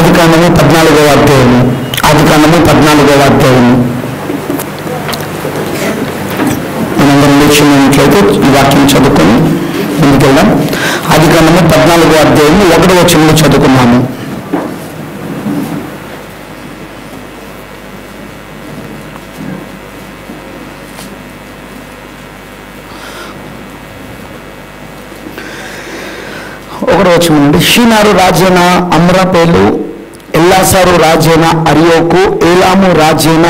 ఆది కాండము పద్నాలుగవ అధ్యాయము ఆది కాండము పద్నాలుగవ అధ్యాయము మనందరం లేచినట్లయితే ఈ వాక్యం చదువుకొని ముందుకెళ్దాం ఆది కాండము పద్నాలుగో అధ్యాయము ఒకటో వచనంలో చదువుకున్నాము ఒకటో వచనం నుండి షీనారు రాజైన అమ్రపేలు ఎల్లాసారు రాజైన అరియోకు ఏలాము రాజైన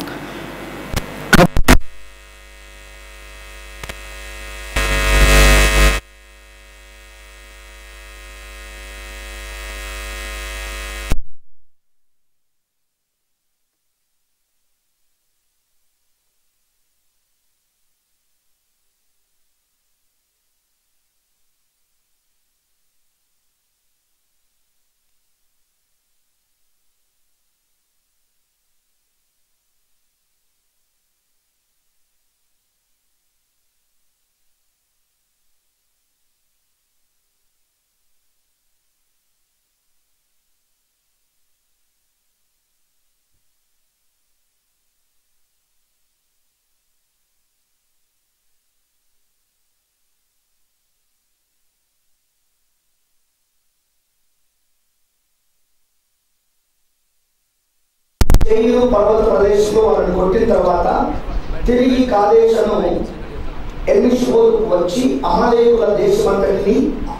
జైలు పర్వత ప్రదేశంలో వారిని కొట్టిన తర్వాత తిరిగి కాదేశను ఎన్నిషోకు వచ్చి అమలేకుల దేశమంతటిని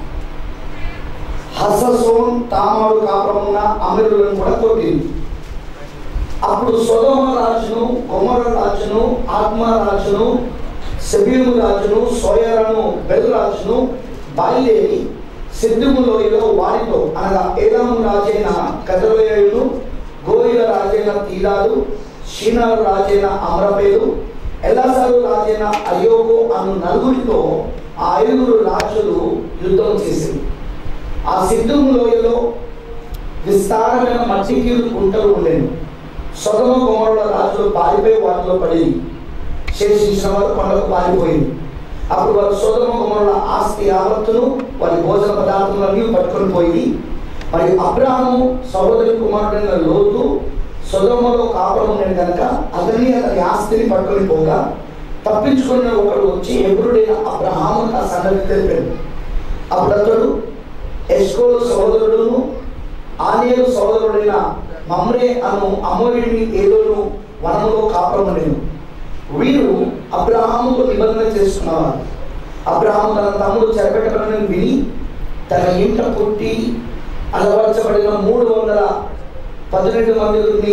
హససోన్ తామారు కాపురమున్న అమరులను కూడా కొట్టింది అప్పుడు సొదమ రాజును కొమర రాజును ఆత్మ రాజును సెబీము రాజును సోయరను బెల్ రాజును బయలుదేరి సిద్ధుము లోయలో వారితో అనగా ఏలాము రాజైన కదలోయుడు గోయిల రాజైన తీరాలు షీనారు రాజైన అమరపేలు ఎల్లాసారు రాజైన అయోగు అను నలుగురితో ఆ ఐదుగురు రాజులు యుద్ధం చేసింది ఆ సిద్ధుము లోయలో విస్తారమైన మట్టికీలు గుంటలు ఉండేవి సొగమ కుమారుల రాజులు పారిపోయి వాటిలో పడి శేషించిన వారు కొండకు పారిపోయింది అప్పుడు వారు సోదమ కుమారుల ఆస్తి యావత్తును వారి భోజన పదార్థములన్నీ పట్టుకొని పోయి మరి అబ్రాహము సహోదరి కుమారుడైన లోతు సొదమలో కాపురం ఉండేది కనుక అతని అతని ఆస్తిని పట్టుకొని పోగా తప్పించుకున్న ఒకడు వచ్చి ఎప్పుడైనా అబ్రహాము ఆ సంగతి తెలిపాడు అప్పుడు అతడు ఎస్కోలు సహోదరుడును ఆనేరు సహోదరుడైన మమ్రే అను అమోయుడిని ఏదోను వనములో కాపురమనేను వీరు అబ్రహాముతో నిబంధన చేస్తున్నవారు అబ్రహాము తన తమ్ముడు చెరపెట్టబడిన విని తన ఇంట పుట్టి అలవర్చబడిన మూడు వందల పన్నెండు మందిని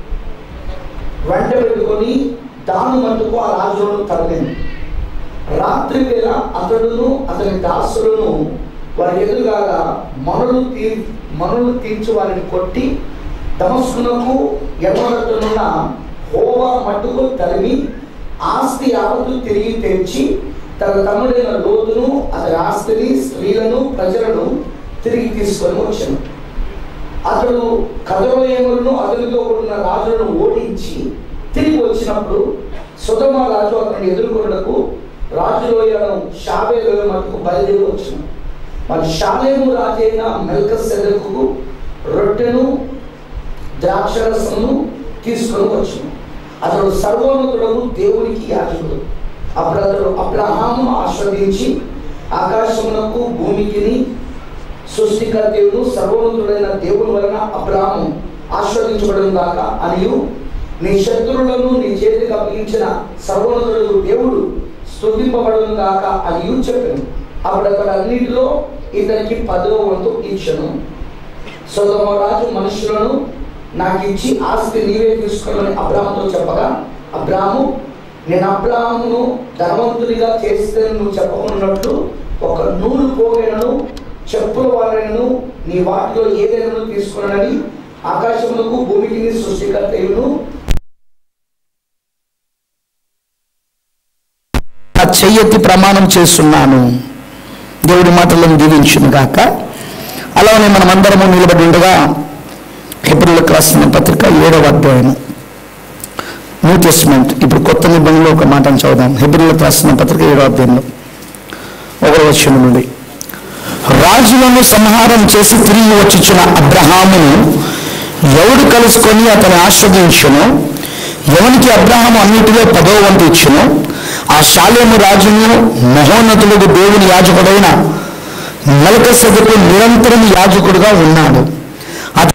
వెంట పెట్టుకొని దాను మట్టుకు ఆ రాజులను తరలింది రాత్రి వేళ అతడును అతని దాసులను వారి ఎదురుగా మనులు తీ మనులు తీర్చి వారిని కొట్టి దమస్కునకు ఎడమగట్టునున్న హోవా మట్టుకు తరిమి ఆస్తి యావత్తు తిరిగి తెచ్చి తన తమ్ముడైన లోతును అతని ఆస్తిని స్త్రీలను ప్రజలను తిరిగి తీసుకొని వచ్చాను అతడు కదలోయములను అతనితో కూడిన రాజులను ఓడించి తిరిగి వచ్చినప్పుడు సుధమ రాజు అతన్ని ఎదుర్కొన్నకు రాజులోయను షాబేలోయ మటుకు బయలుదేరి వచ్చిన మరి షాలేము రాజైన మెల్క సెదకు రొట్టెను ద్రాక్షరసమును తీసుకొని వచ్చును అతడు సర్వోన్నతుడము దేవునికి యాజకుడు అప్పుడు అతడు అబ్రహాము ఆస్వాదించి ఆకాశమునకు భూమికిని సృష్టికర్తయుడు సర్వోన్నతుడైన దేవుని వలన అబ్రాహము ఆస్వాదించబడిన దాకా అనియు నీ శత్రువులను నీ చేతికి అప్పగించిన సర్వోన్నతుడు దేవుడు స్తుతింపబడను గాక అనియు చెప్పాను అప్పుడు అక్కడ అన్నింటిలో ఇతనికి పదవ వంతు ఇచ్చను సొదమ రాజు మనుషులను నాకు ఇచ్చి ఆస్తి నీవే తీసుకోవాలని అబ్రాహంతో చెప్పగా అబ్రాహము నేను అబ్రాహమును ధనవంతునిగా చేస్తే నువ్వు చెప్పకున్నట్టు ఒక నూలు పోగైనను చెప్పుల వారైనను నీ వాటిలో ఏదైనా తీసుకున్నానని ఆకాశములకు భూమికి నీ సృష్టికర్తయును నా చెయ్యెత్తి ప్రమాణం చేస్తున్నాను దేవుడి మాటలను దీవించును గాక అలానే మనం అందరము నిలబడి ఉండగా హెబ్రిలకు రాసిన పత్రిక ఏడవ అధ్యాయం న్యూ టెస్ట్మెంట్ ఇప్పుడు కొత్త నిబంధనలో ఒక మాటను చదువుదాం హెబ్రిలకు రాసిన పత్రిక ఏడవ అధ్యాయంలో ఒకటి వచ్చిన నుండి రాజులను సంహారం చేసి తిరిగి వచ్చిన అబ్రహామును ఎవడు కలుసుకొని అతని ఆస్వాదించును ఎవనికి అబ్రహాము అన్నిటిలో పదో వంతు ఇచ్చును ఆ శాలేము రాజును మహోన్నతుడు దేవుని యాజకుడైన మెలకసెదకు నిరంతరం యాజకుడుగా ఉన్నాడు అత-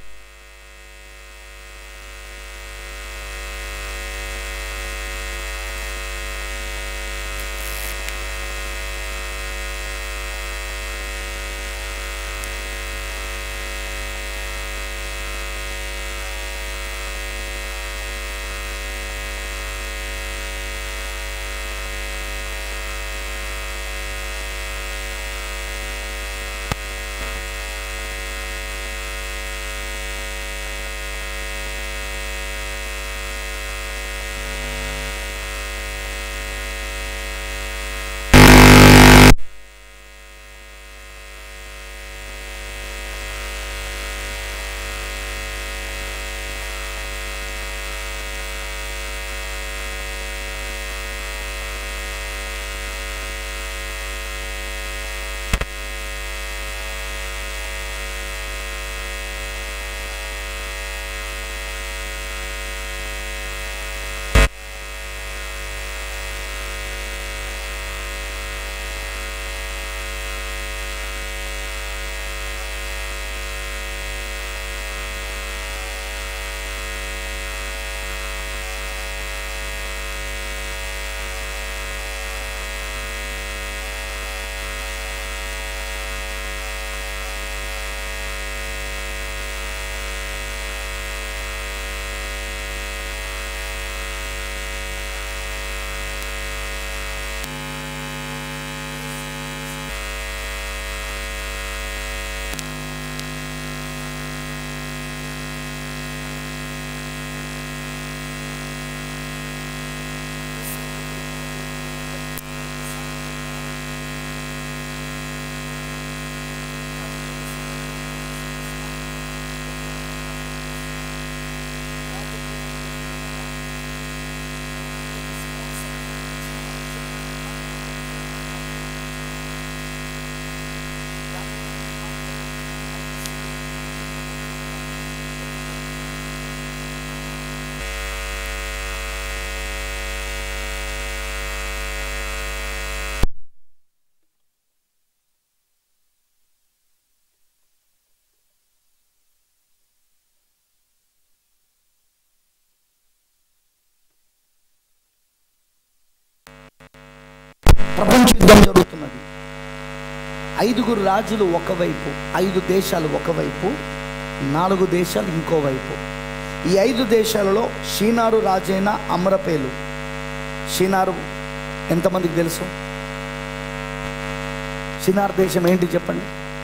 ప్రపంచ యుద్ధం జరుగుతున్నది ఐదుగురు రాజులు ఒకవైపు ఐదు దేశాలు ఒకవైపు నాలుగు దేశాలు ఇంకోవైపు ఈ ఐదు దేశాలలో షీనారు రాజైన అమరపేలు షీనారు ఎంతమందికి తెలుసు షీనార్ దేశం ఏంటి చెప్పండి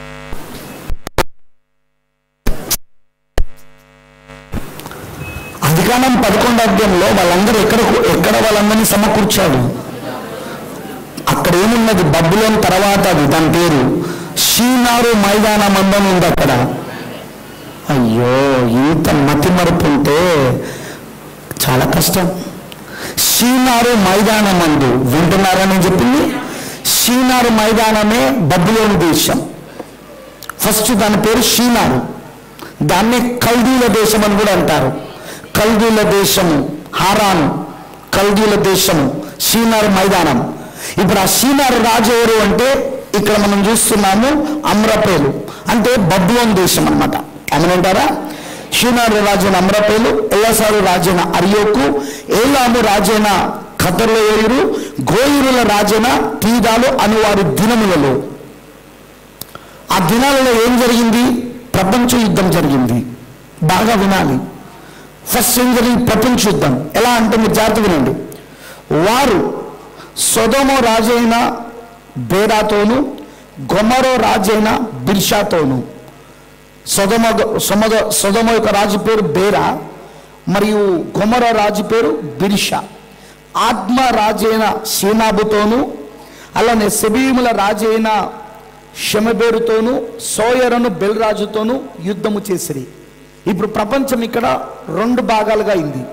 అధికారం పదకొండు అధ్యాయంలో వాళ్ళందరూ ఎక్కడ ఎక్కడ వాళ్ళందరినీ సమకూర్చాడు అక్కడ ఏమున్నది బబ్బులోని తర్వాత అది దాని పేరు షీనారు మైదాన మందం ఉంది అక్కడ అయ్యో ఇంత మతి మరుపు ఉంటే చాలా కష్టం షీనారు మైదానం మందు వింటున్నారని చెప్పింది షీనారు మైదానమే బబ్బులోని దేశం ఫస్ట్ దాని పేరు షీనారు దాన్ని కల్దీల దేశం అని కూడా అంటారు కల్దీల దేశము హారాను కల్దీల దేశము షీనారు మైదానం ఇప్పుడు ఆ షీనారు రాజు ఎవరు అంటే ఇక్కడ మనం చూస్తున్నాము అమ్రపేలు అంటే బబ్లోన్ దేశం అన్నమాట ఏమనంటారా షీనారు రాజైన అమ్రపేలు ఎల్లసారు రాజైన అరియోకు ఏలాము రాజైన ఖతర్లోయురు గోయురుల రాజైన తీదాలు అని వారి దినములలో ఆ దినాలలో ఏం జరిగింది ప్రపంచ యుద్ధం జరిగింది బాగా వినాలి ఫస్ట్ ఏం జరిగింది ప్రపంచ యుద్ధం ఎలా అంటే మీరు జాగ్రత్త వినండి వారు సొదమో రాజైన బేరాతోను గొమరో రాజైన బిర్షాతోను సొదమ సొమద సొదమ యొక్క రాజు పేరు బేరా మరియు గొమర రాజు పేరు బిర్షా ఆత్మ రాజైన సీనాబుతోను అలానే సెబీముల రాజైన షమబేరుతోను సోయరను బెల్రాజుతోను యుద్ధము చేసిరి ఇప్పుడు ప్రపంచం ఇక్కడ రెండు భాగాలుగా అయింది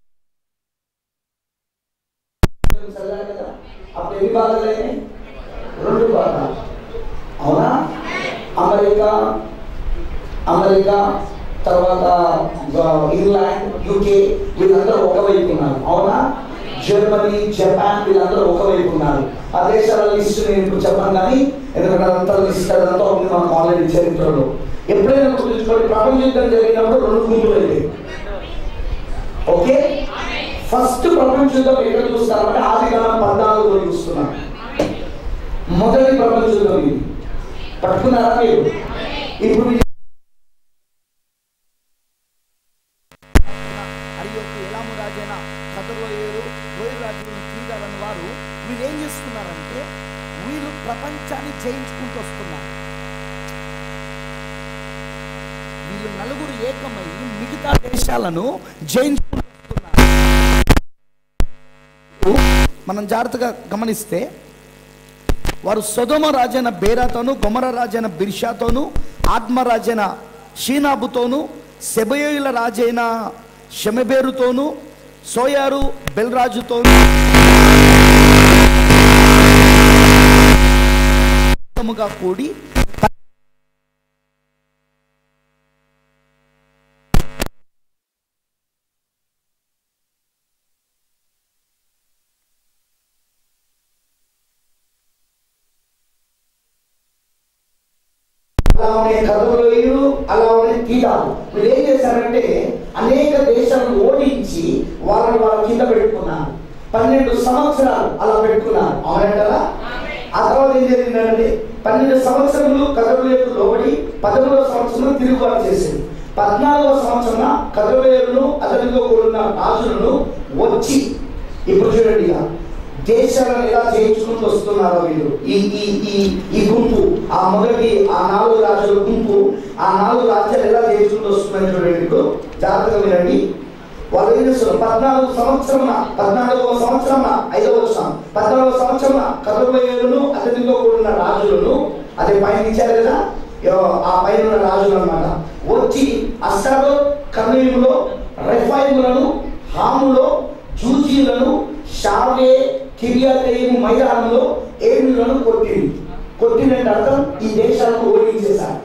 అప్పుడు ఎన్ని భాగాలు అయినాయి ఆఫ్రికా అమెరికా తర్వాత ఆ, ఇంగ్లాండ్ యూకే వీళ్ళందరూ ఒకవైపు ఉన్నారు అవునా జర్మనీ జపాన్ వీళ్ళందరూ ఒకవైపు ఉన్నారు ఆ దేశాల లిస్ట్ నేను ఇప్పుడు చెప్పను కానీ ఎందుకంటే అదంతా లిస్ట్ అదంతా ఉంది మనకు ఆల్రెడీ చరిత్రలో ఎప్పుడైనా గుర్తుంచుకోండి ప్రపంచ యుద్ధం జరిగినప్పుడు రెండు గుంపులు అయితే ఓకే ఫస్ట్ ప్రపంచ యుద్ధం ఎక్కడ చూస్తారంటే ఆది కాలం పద్నాలుగులో చూస్తున్నాం మొదటి ప్రపంచ యుద్ధం ఇది పట్టుకున్నారా మీరు ఇప్పుడు ఇది అరియోకు ఎలాము రాజైన కథలోయేరు లోయ రాజులను తీరాలని వారు వీళ్ళు ఏం చేస్తున్నారంటే వీళ్ళు ప్రపంచాన్ని జయించుకుంటూ వస్తున్నారు వీళ్ళు నలుగురు ఏకమై మిగతా దేశాలను జయించుకుంటూ వస్తున్నారు మనం జాగ్రత్తగా గమనిస్తే వారు సొదమ రాజైన బేరాతోను గొమర రాజైన బిర్షాతోను ఆత్మ రాజైన షీనాబుతోను సెబయోయుల రాజైన షమెబేరుతోను సోయారు బెల్రాజుతోను గా కూడి అలా ఉండే కథలు అలా ఉండే తీరాలు వీళ్ళు ఏం చేశారంటే అనేక దేశాలను ఓడించి వాళ్ళని వాళ్ళ కింద పెట్టుకున్నారు పన్నెండు సంవత్సరాలు అలా పెట్టుకున్నారు అవునంటారా ఆ తర్వాత ఏం జరిగిందంటే పన్నెండు సంవత్సరములు కథలు లోబడి పదమూడవ సంవత్సరం తిరుగుబాటు చేసింది పద్నాలుగవ సంవత్సరం కథవేరును అతనితో కూడిన రాజులను వచ్చి ఇప్పుడు చూడండి ఇక దేశాలను ఎలా జయించుకుంటూ వస్తున్నారో వీళ్ళు ఈ ఈ ఈ ఈ గుంపు ఆ మొదటి ఆ నాలుగు రాజుల గుంపు ఆ నాలుగు రాజ్యాలు ఎలా జయించుకుంటూ వస్తున్నారో చూడండి ఇప్పుడు జాగ్రత్తగా వినండి వాళ్ళు ఏం చేస్తున్నారు పద్నాలుగు సంవత్సరం పద్నాలుగవ సంవత్సరం ఐదవ వచ్చిన పద్నాలుగవ సంవత్సరం కథవేరును అతనితో కూడిన రాజులను అదే పైన ఇచ్చారు కదా యో- ఆ పైన ఉన్న రాజులు అన్నమాట వచ్చి అస్సాలో కర్నీయులో రెఫాయిములను హాములో జూజీలను షావే కిరియాతయిము మైదానంలో ఏడులను కొట్టింది కొట్టినంటే అర్థం ఈ దేశాలను ఓడించేశారు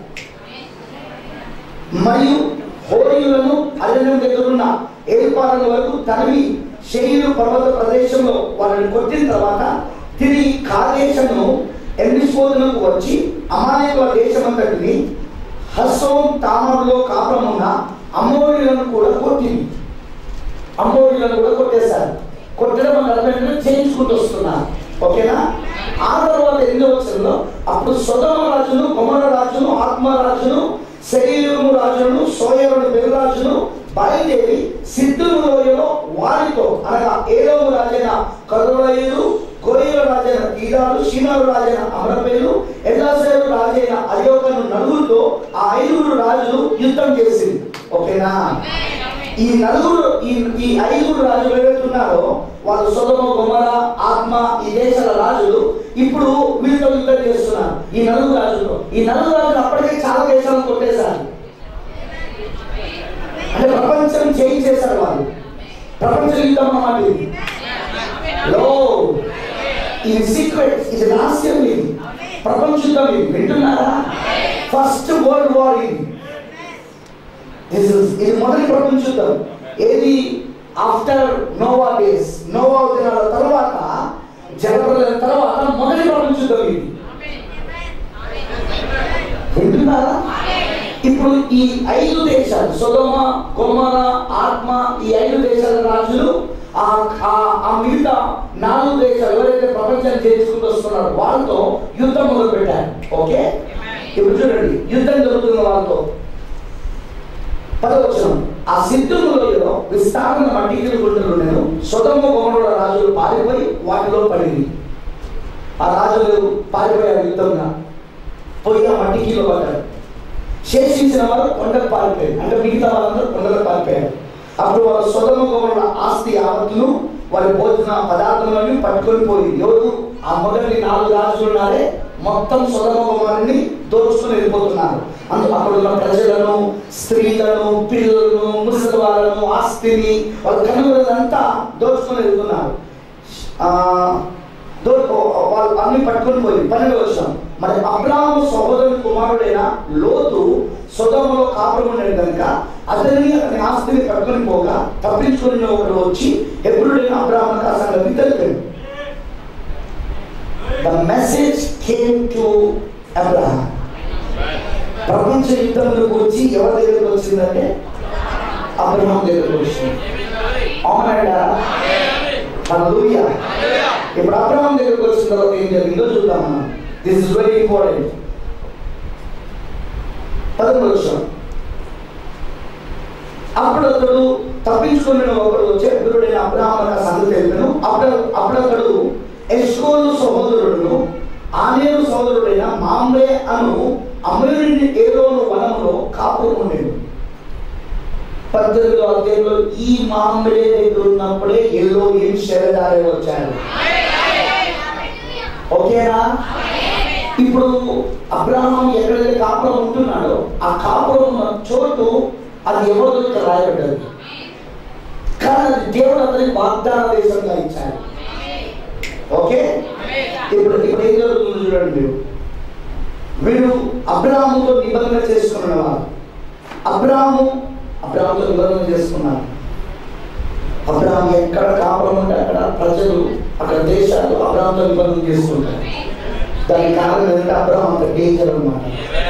మరియు హోరీలను అరణ్యం దగ్గరున్న ఏడుపాలన వరకు తరిమి శరీరు పర్వత ప్రదేశంలో వాళ్ళని కొట్టిన తర్వాత తిరిగి కాదేశంను ఎన్నిస్పోతులకు వచ్చి అమాయకుల దేశమంతటిని హస్సోం తామరులో కాపురమున్న అమ్మోడిలను కూడా కొట్టింది అమ్మోడిలను కూడా కొట్టేశారు కొట్టడం వల్ల అర్థం ఏంటంటే చేయించుకుంటూ వస్తున్నారు ఓకేనా ఆ తర్వాత ఎన్నో వచ్చిందో అప్పుడు సుధమ రాజును కుమర రాజును ఆత్మ రాజును శరీరము రాజును సోయరుడు బెల్రాజును బయలుదేరి సిద్ధులు లోయలో వారితో అనగా ఏడవ రాజైన కరుణయుడు గోయల రాజైన తీరాలు షీనాలు రాజైన అమరపేలు ఎల్లాసేరు రాజైన అయోగను నలుగురితో ఆ ఐదుగురు రాజులు యుద్ధం చేసింది ఓకేనా ఈ నలుగురు ఈ ఈ ఐదుగురు రాజులు ఎవరైతే ఉన్నారో వాళ్ళు సొదమ గుమర ఆత్మ ఈ దేశాల రాజులు ఇప్పుడు వీళ్ళతో యుద్ధం చేస్తున్నారు ఈ నలుగురు రాజులు ఈ నలుగురు రాజులు అప్పటికే చాలా దేశాలను కొట్టేశారు అంటే ప్రపంచం చేంజ్ చేశారు వాళ్ళు ప్రపంచ యుద్ధం అన్నమాట ఇది లో ఇది సీక్రెట్ ఇది రహస్యం ఇది ప్రపంచ యుద్ధం ఇది వింటున్నారా ఫస్ట్ వరల్డ్ వార్ ఇది This is- ఇది మొదటి ప్రపంచ యుద్ధం ఏది ఆఫ్టర్ నోవా డేస్ నోవా దినాల తర్వాత జలప్రలయం తర్వాత మొదటి ప్రపంచ యుద్ధం ఇది వింటున్నారా ఇప్పుడు ఈ ఐదు దేశాలు సొదమ కొమర ఆత్మ ఈ ఐదు దేశాల రాజులు ఆ ఆ- ఆ మిగతా నాలుగు దేశాలు ఎవరైతే ప్రపంచాన్ని చేసుకుంటూ వస్తున్నారో వాళ్ళతో యుద్ధం మొదలు పెట్టారు ఓకే ఇప్పుడు చూడండి యుద్ధం జరుగుతున్న వాళ్ళతో పదవచనం ఆ సిద్ధులలో విస్తారణ మట్టికి గుంటలు నేను సుధమ కొమరుల రాజులు పారిపోయి వాటిలో పడింది ఆ రాజులు పారిపోయారు యుద్ధంగా పోయి ఆ మట్టికిలో పడ్డారు శేషించిన వారు కొండకు పారిపోయారు అంటే మిగతా వాళ్ళందరూ కొండలకు పారిపోయారు అప్పుడు వాళ్ళ సుధమ కొమరుల ఆస్తి ఆపత్తును వారి భోజన పదార్థములను పట్టుకొని పోయి ఎవరు ఆ మొదటి నాలుగు రాజులు ఉన్నారే మొత్తం సుధమ కుమారుని దోచుకుని వెళ్ళిపోతున్నారు అందులో అక్కడ ఉన్న ప్రజలను స్త్రీలను పిల్లలను ముసలి వాళ్ళను ఆస్తిని వాళ్ళ కనుగొనంతా దోచుకుని వెళ్తున్నారు ఆ, దో వాళ్ళు అన్ని పట్టుకొని పోయి పన్నెండు వర్షం మరి అబ్రాహాము సహోదరుని కుమారుడైన లోతు సొదములో కాపురం ఉండేది కనుక అతని అతని ఆస్తిని కట్టుకొని పోగా తప్పించుకుని ఒకడు వచ్చి ఎప్పుడైనా అబ్రాహ్మణ ఆ సంగతి తెలిపాడు the message came to Abraham ప్రపంచ యుద్ధంలో వచ్చి ఎవరి దగ్గరకు వచ్చిందంటే అబ్రహాం దగ్గరకు వచ్చింది అవునాడా హల్లెలూయా ఇప్పుడు అబ్రహాం దగ్గరకు వచ్చిన తర్వాత ఏం జరిగిందో చూద్దాం మనం దిస్ ఇస్ వెరీ ఇంపార్టెంట్ పదమూడు విషయం అప్పుడు అతడు తప్పించుకున్న ఒకడు వచ్చి ఎదురుడైన అబ్రహాం అన్న సంగతి తెలిపాను అప్పుడు అప్పుడు అతడు ఎస్కోలు సహోదరుడును ఆనేరు సహోదరుడైన మామ్రే అను అమరుని ఏరోను వనంలో కాపురం ఉండేది పద్దెనిమిదో అధ్యాయంలో ఈ మామిడి దగ్గర ఉన్నప్పుడే ఎల్లో ఏం శరదారే వచ్చారు ఓకేనా ఇప్పుడు అబ్రహాం ఎక్కడైతే కాపురం ఉంటున్నాడో ఆ కాపురం ఉన్న చోటు అది ఎవరితో ఇక్కడ రాయబడ్డది కానీ అది దేవుడు అతనికి వాగ్దాన దేశంగా ఇచ్చాడు ఓకే ఇప్పుడు ఇప్పుడు ఏం జరుగుతుందో చూడండి మీరు వీడు అబ్రాహముతో నిబంధన చేసుకున్నవారు అబ్రాహము అబ్రాహంతో నిబంధన చేసుకున్నారు అబ్రాహం ఎక్కడ కాపురం ఉంటే అక్కడ ప్రజలు అక్కడ దేశాలు అబ్రాహంతో నిబంధన చేసుకుంటారు దానికి కారణం ఏంటంటే అబ్రాహం అంత డేంజర్ అనమాట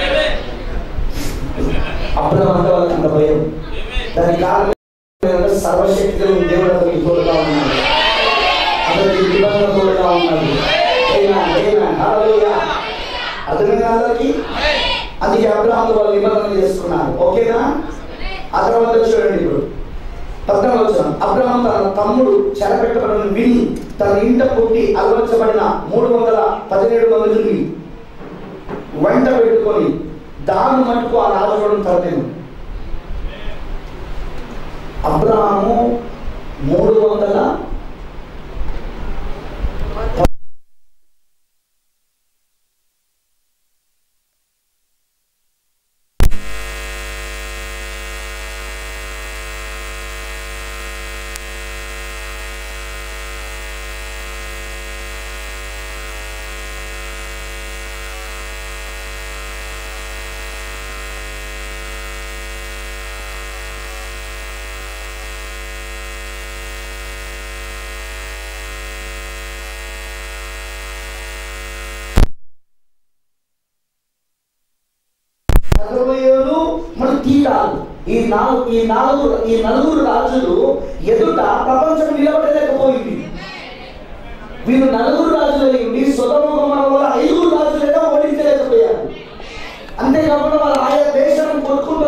అబ్రాహం అంటే వాళ్ళకి అంత భయం దానికి కారణం ఏంటంటే సర్వశక్తిగా దేవుడు అతనికి తోడుగా ఉన్నాడు అతనికి నిబంధన తోడుగా ఉన్నాడు Amen, amen. Hallelujah. అర్థమైందా అందరికి అందుకే అబ్రాహంతో వాళ్ళు నిబంధన చేసుకున్నారు ఓకేనా ఆ తర్వాత చూడండి ఇప్పుడు పద్నాలుగు వచ్చిన అబ్రహం తన తమ్ముడు చెరపెట్టబడిన విని తన ఇంట పుట్టి అలవర్చబడిన మూడు వందల పదిహేడు మందిని వెంట పెట్టుకొని దాని మటుకు ఆ రాజులను తరలేను అబ్రహాము మూడు వందల నలభై ఏడు మన తీరాలు ఈ నాలుగు ఈ నాలుగు ఈ నలుగురు రాజులు ఎదుట ప్రపంచం నిలబడలేకపోయింది వీరు నలుగురు రాజులు అయ్యింది స్వతముఖమైన వాళ్ళ ఐదుగురు రాజులైనా ఓడించలేకపోయారు అంతేకాకుండా వాళ్ళు ఆయా దేశాలను కొట్టుకుంటూ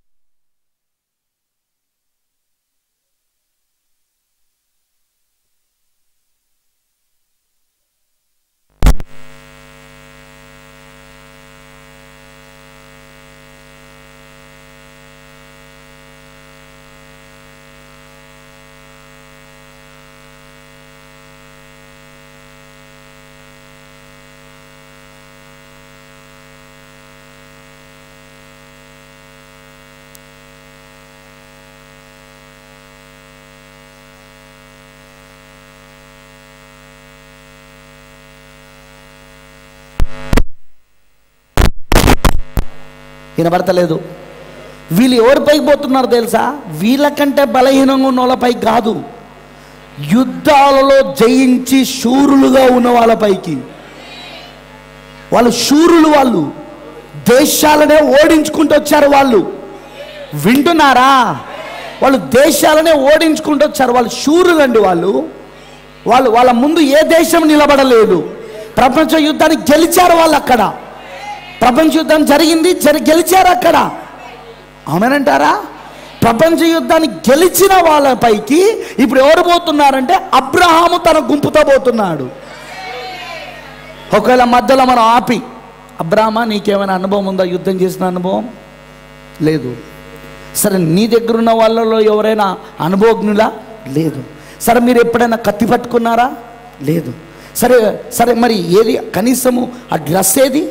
వినబడతలేదు వీళ్ళు ఎవరి పైకి పోతున్నారు తెలుసా వీళ్ళకంటే బలహీనంగా ఉన్న వాళ్ళపైకి కాదు యుద్ధాలలో జయించి శూరులుగా ఉన్న వాళ్ళపైకి వాళ్ళు శూరులు వాళ్ళు దేశాలనే ఓడించుకుంటూ వచ్చారు వాళ్ళు వింటున్నారా వాళ్ళు దేశాలనే ఓడించుకుంటూ వచ్చారు వాళ్ళు శూరులండి వాళ్ళు వాళ్ళు వాళ్ళ ముందు ఏ దేశం నిలబడలేదు ప్రపంచ యుద్ధాన్ని గెలిచారు వాళ్ళు అక్కడ ప్రపంచ యుద్ధం జరిగింది జరి గెలిచారు అక్కడ అవునంటారా ప్రపంచ యుద్ధాన్ని గెలిచిన వాళ్ళపైకి ఇప్పుడు ఎవరు పోతున్నారంటే అబ్రహాము తన గుంపుతో పోతున్నాడు ఒకవేళ మధ్యలో మనం ఆపి అబ్రాహ్మా నీకేమైనా అనుభవం ఉందా యుద్ధం చేసిన అనుభవం లేదు సరే నీ దగ్గర ఉన్న వాళ్ళలో ఎవరైనా అనుభవజ్ఞులా లేదు సరే మీరు ఎప్పుడైనా కత్తి పట్టుకున్నారా లేదు సరే సరే మరి ఏది కనీసము ఆ డ్రెస్ ఏది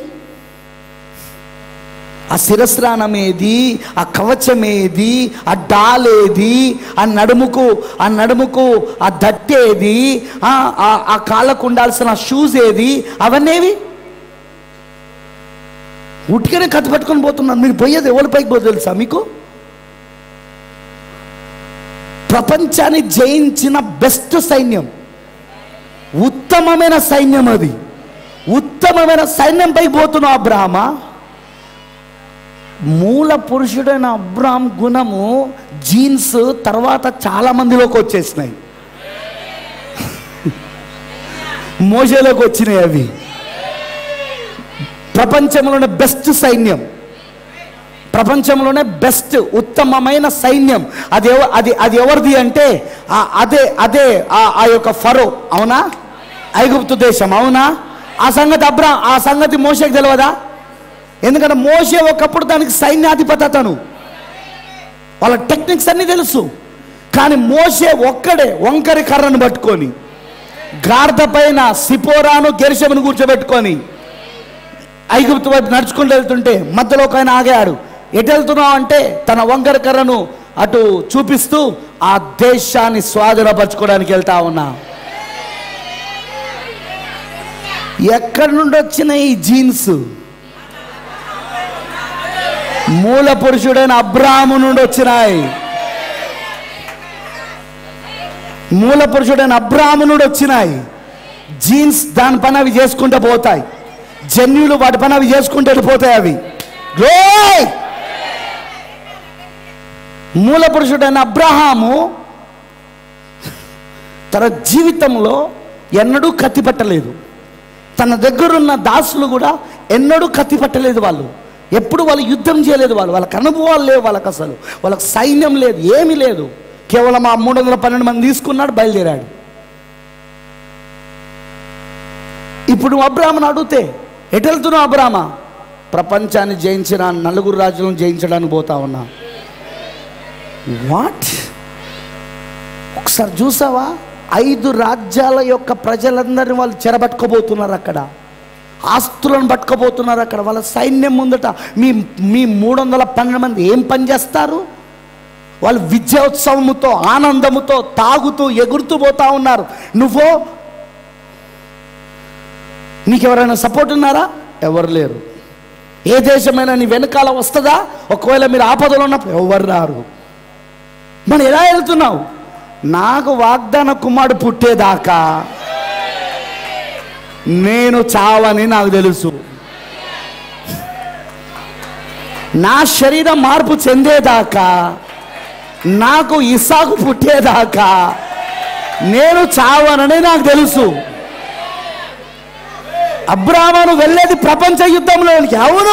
ఆ శిరస్నానం ఏది ఆ కవచం ఏది ఆ డాల్ ఏది ఆ నడుముకు ఆ నడుముకు ఆ దట్టేది ఆ ఆ- ఆ కాళ్ళకు ఉండాల్సిన షూస్ ఏది అవన్నేవి ఉట్టిగానే కత్తి పట్టుకొని పోతున్నారు మీరు పోయేది ఎవరి పైకి పోతే తెలుసా మీకు ప్రపంచాన్ని జయించిన బెస్ట్ సైన్యం ఉత్తమమైన సైన్యం అది ఉత్తమమైన సైన్యం పైకి పోతున్నావు అబ్రాహ్మ మూల పురుషుడైన అబ్రాహం గుణము జీన్స్ తర్వాత చాలా మందిలోకి వచ్చేసినాయి మోజలోకి వచ్చినాయి అవి ప్రపంచంలోనే బెస్ట్ సైన్యం ప్రపంచంలోనే బెస్ట్ ఉత్తమమైన సైన్యం అది ఎవ- అది అది ఎవరిది అంటే ఆ అదే అదే ఆ ఆ యొక్క ఫరో అవునా ఐగుప్తు దేశం అవునా ఆ సంగతి అబ్రా ఆ సంగతి మోసకి తెలియదా ఎందుకంటే మోసే ఒకప్పుడు దానికి సైన్యాధిపతను వాళ్ళ టెక్నిక్స్ అన్నీ తెలుసు కానీ మోసే ఒక్కడే వంకరి కర్రను పట్టుకొని గార్ద పైన సిపోరాను గెరిషమును కూర్చోబెట్టుకొని ఐగుప్తు వైపు నడుచుకుంటూ వెళ్తుంటే మధ్యలో ఒక ఆయన ఆగాడు ఎటు వెళ్తున్నావు అంటే తన వంకర కర్రను అటు చూపిస్తూ ఆ దేశాన్ని స్వాధీనపరచుకోవడానికి వెళ్తా ఉన్నా ఎక్కడి నుండి వచ్చిన ఈ జీన్స్ మూల పురుషుడైన అబ్రాహము నుండి వచ్చినాయి మూల పురుషుడైన అబ్రాహము నుండి వచ్చినాయి జీన్స్ దాని పని అవి చేసుకుంటూ పోతాయి జన్యులు వాటి పని అవి చేసుకుంటూ వెళ్ళిపోతాయి అవి గ్లోయ్! మూల పురుషుడైన అబ్రహాము తన జీవితంలో ఎన్నడూ కత్తి పట్టలేదు తన దగ్గరున్న దాసులు కూడా ఎన్నడూ కత్తి పట్టలేదు వాళ్ళు ఎప్పుడు వాళ్ళు యుద్ధం చేయలేదు వాళ్ళు వాళ్ళకి అనుభవాలు లేవు వాళ్ళకి అసలు వాళ్ళకి సైన్యం లేదు ఏమీ లేదు కేవలం ఆ మూడు వందల పన్నెండు మంది తీసుకున్నాడు బయలుదేరాడు ఇప్పుడు నువ్వు అబ్రాహ్మను అడిగితే ఎటు వెళ్తున్నావు అబ్రాహ్మ ప్రపంచాన్ని జయించిన నలుగురు రాజులను జయించడానికి పోతా ఉన్నా వాట్ ఒకసారి చూసావా ఐదు రాజ్యాల యొక్క ప్రజలందరినీ వాళ్ళు చెరబట్టుకోబోతున్నారు అక్కడ ఆస్తులను పట్టుకోబోతున్నారు అక్కడ వాళ్ళ సైన్యం ముందట మీ మీ మూడు వందల పన్నెండు మంది ఏం పని చేస్తారు వాళ్ళు విజయోత్సవముతో ఆనందముతో తాగుతూ ఎగురుతూ పోతా ఉన్నారు నువ్వు నీకు ఎవరైనా సపోర్ట్ ఉన్నారా ఎవరు లేరు ఏ దేశమైనా నీ వెనకాల వస్తుందా ఒకవేళ మీరు ఆపదలో ఉన్నప్పుడు ఎవరు రారు మరి ఎలా వెళ్తున్నావు నాకు వాగ్దాన కుమారుడు పుట్టేదాకా నేను చావని నాకు తెలుసు నా శరీరం మార్పు చెందేదాకా నాకు ఇసాకు పుట్టేదాకా నేను చావనని నాకు తెలుసు అబ్రాహ్మను వెళ్ళేది ప్రపంచ యుద్ధంలోనికి అవును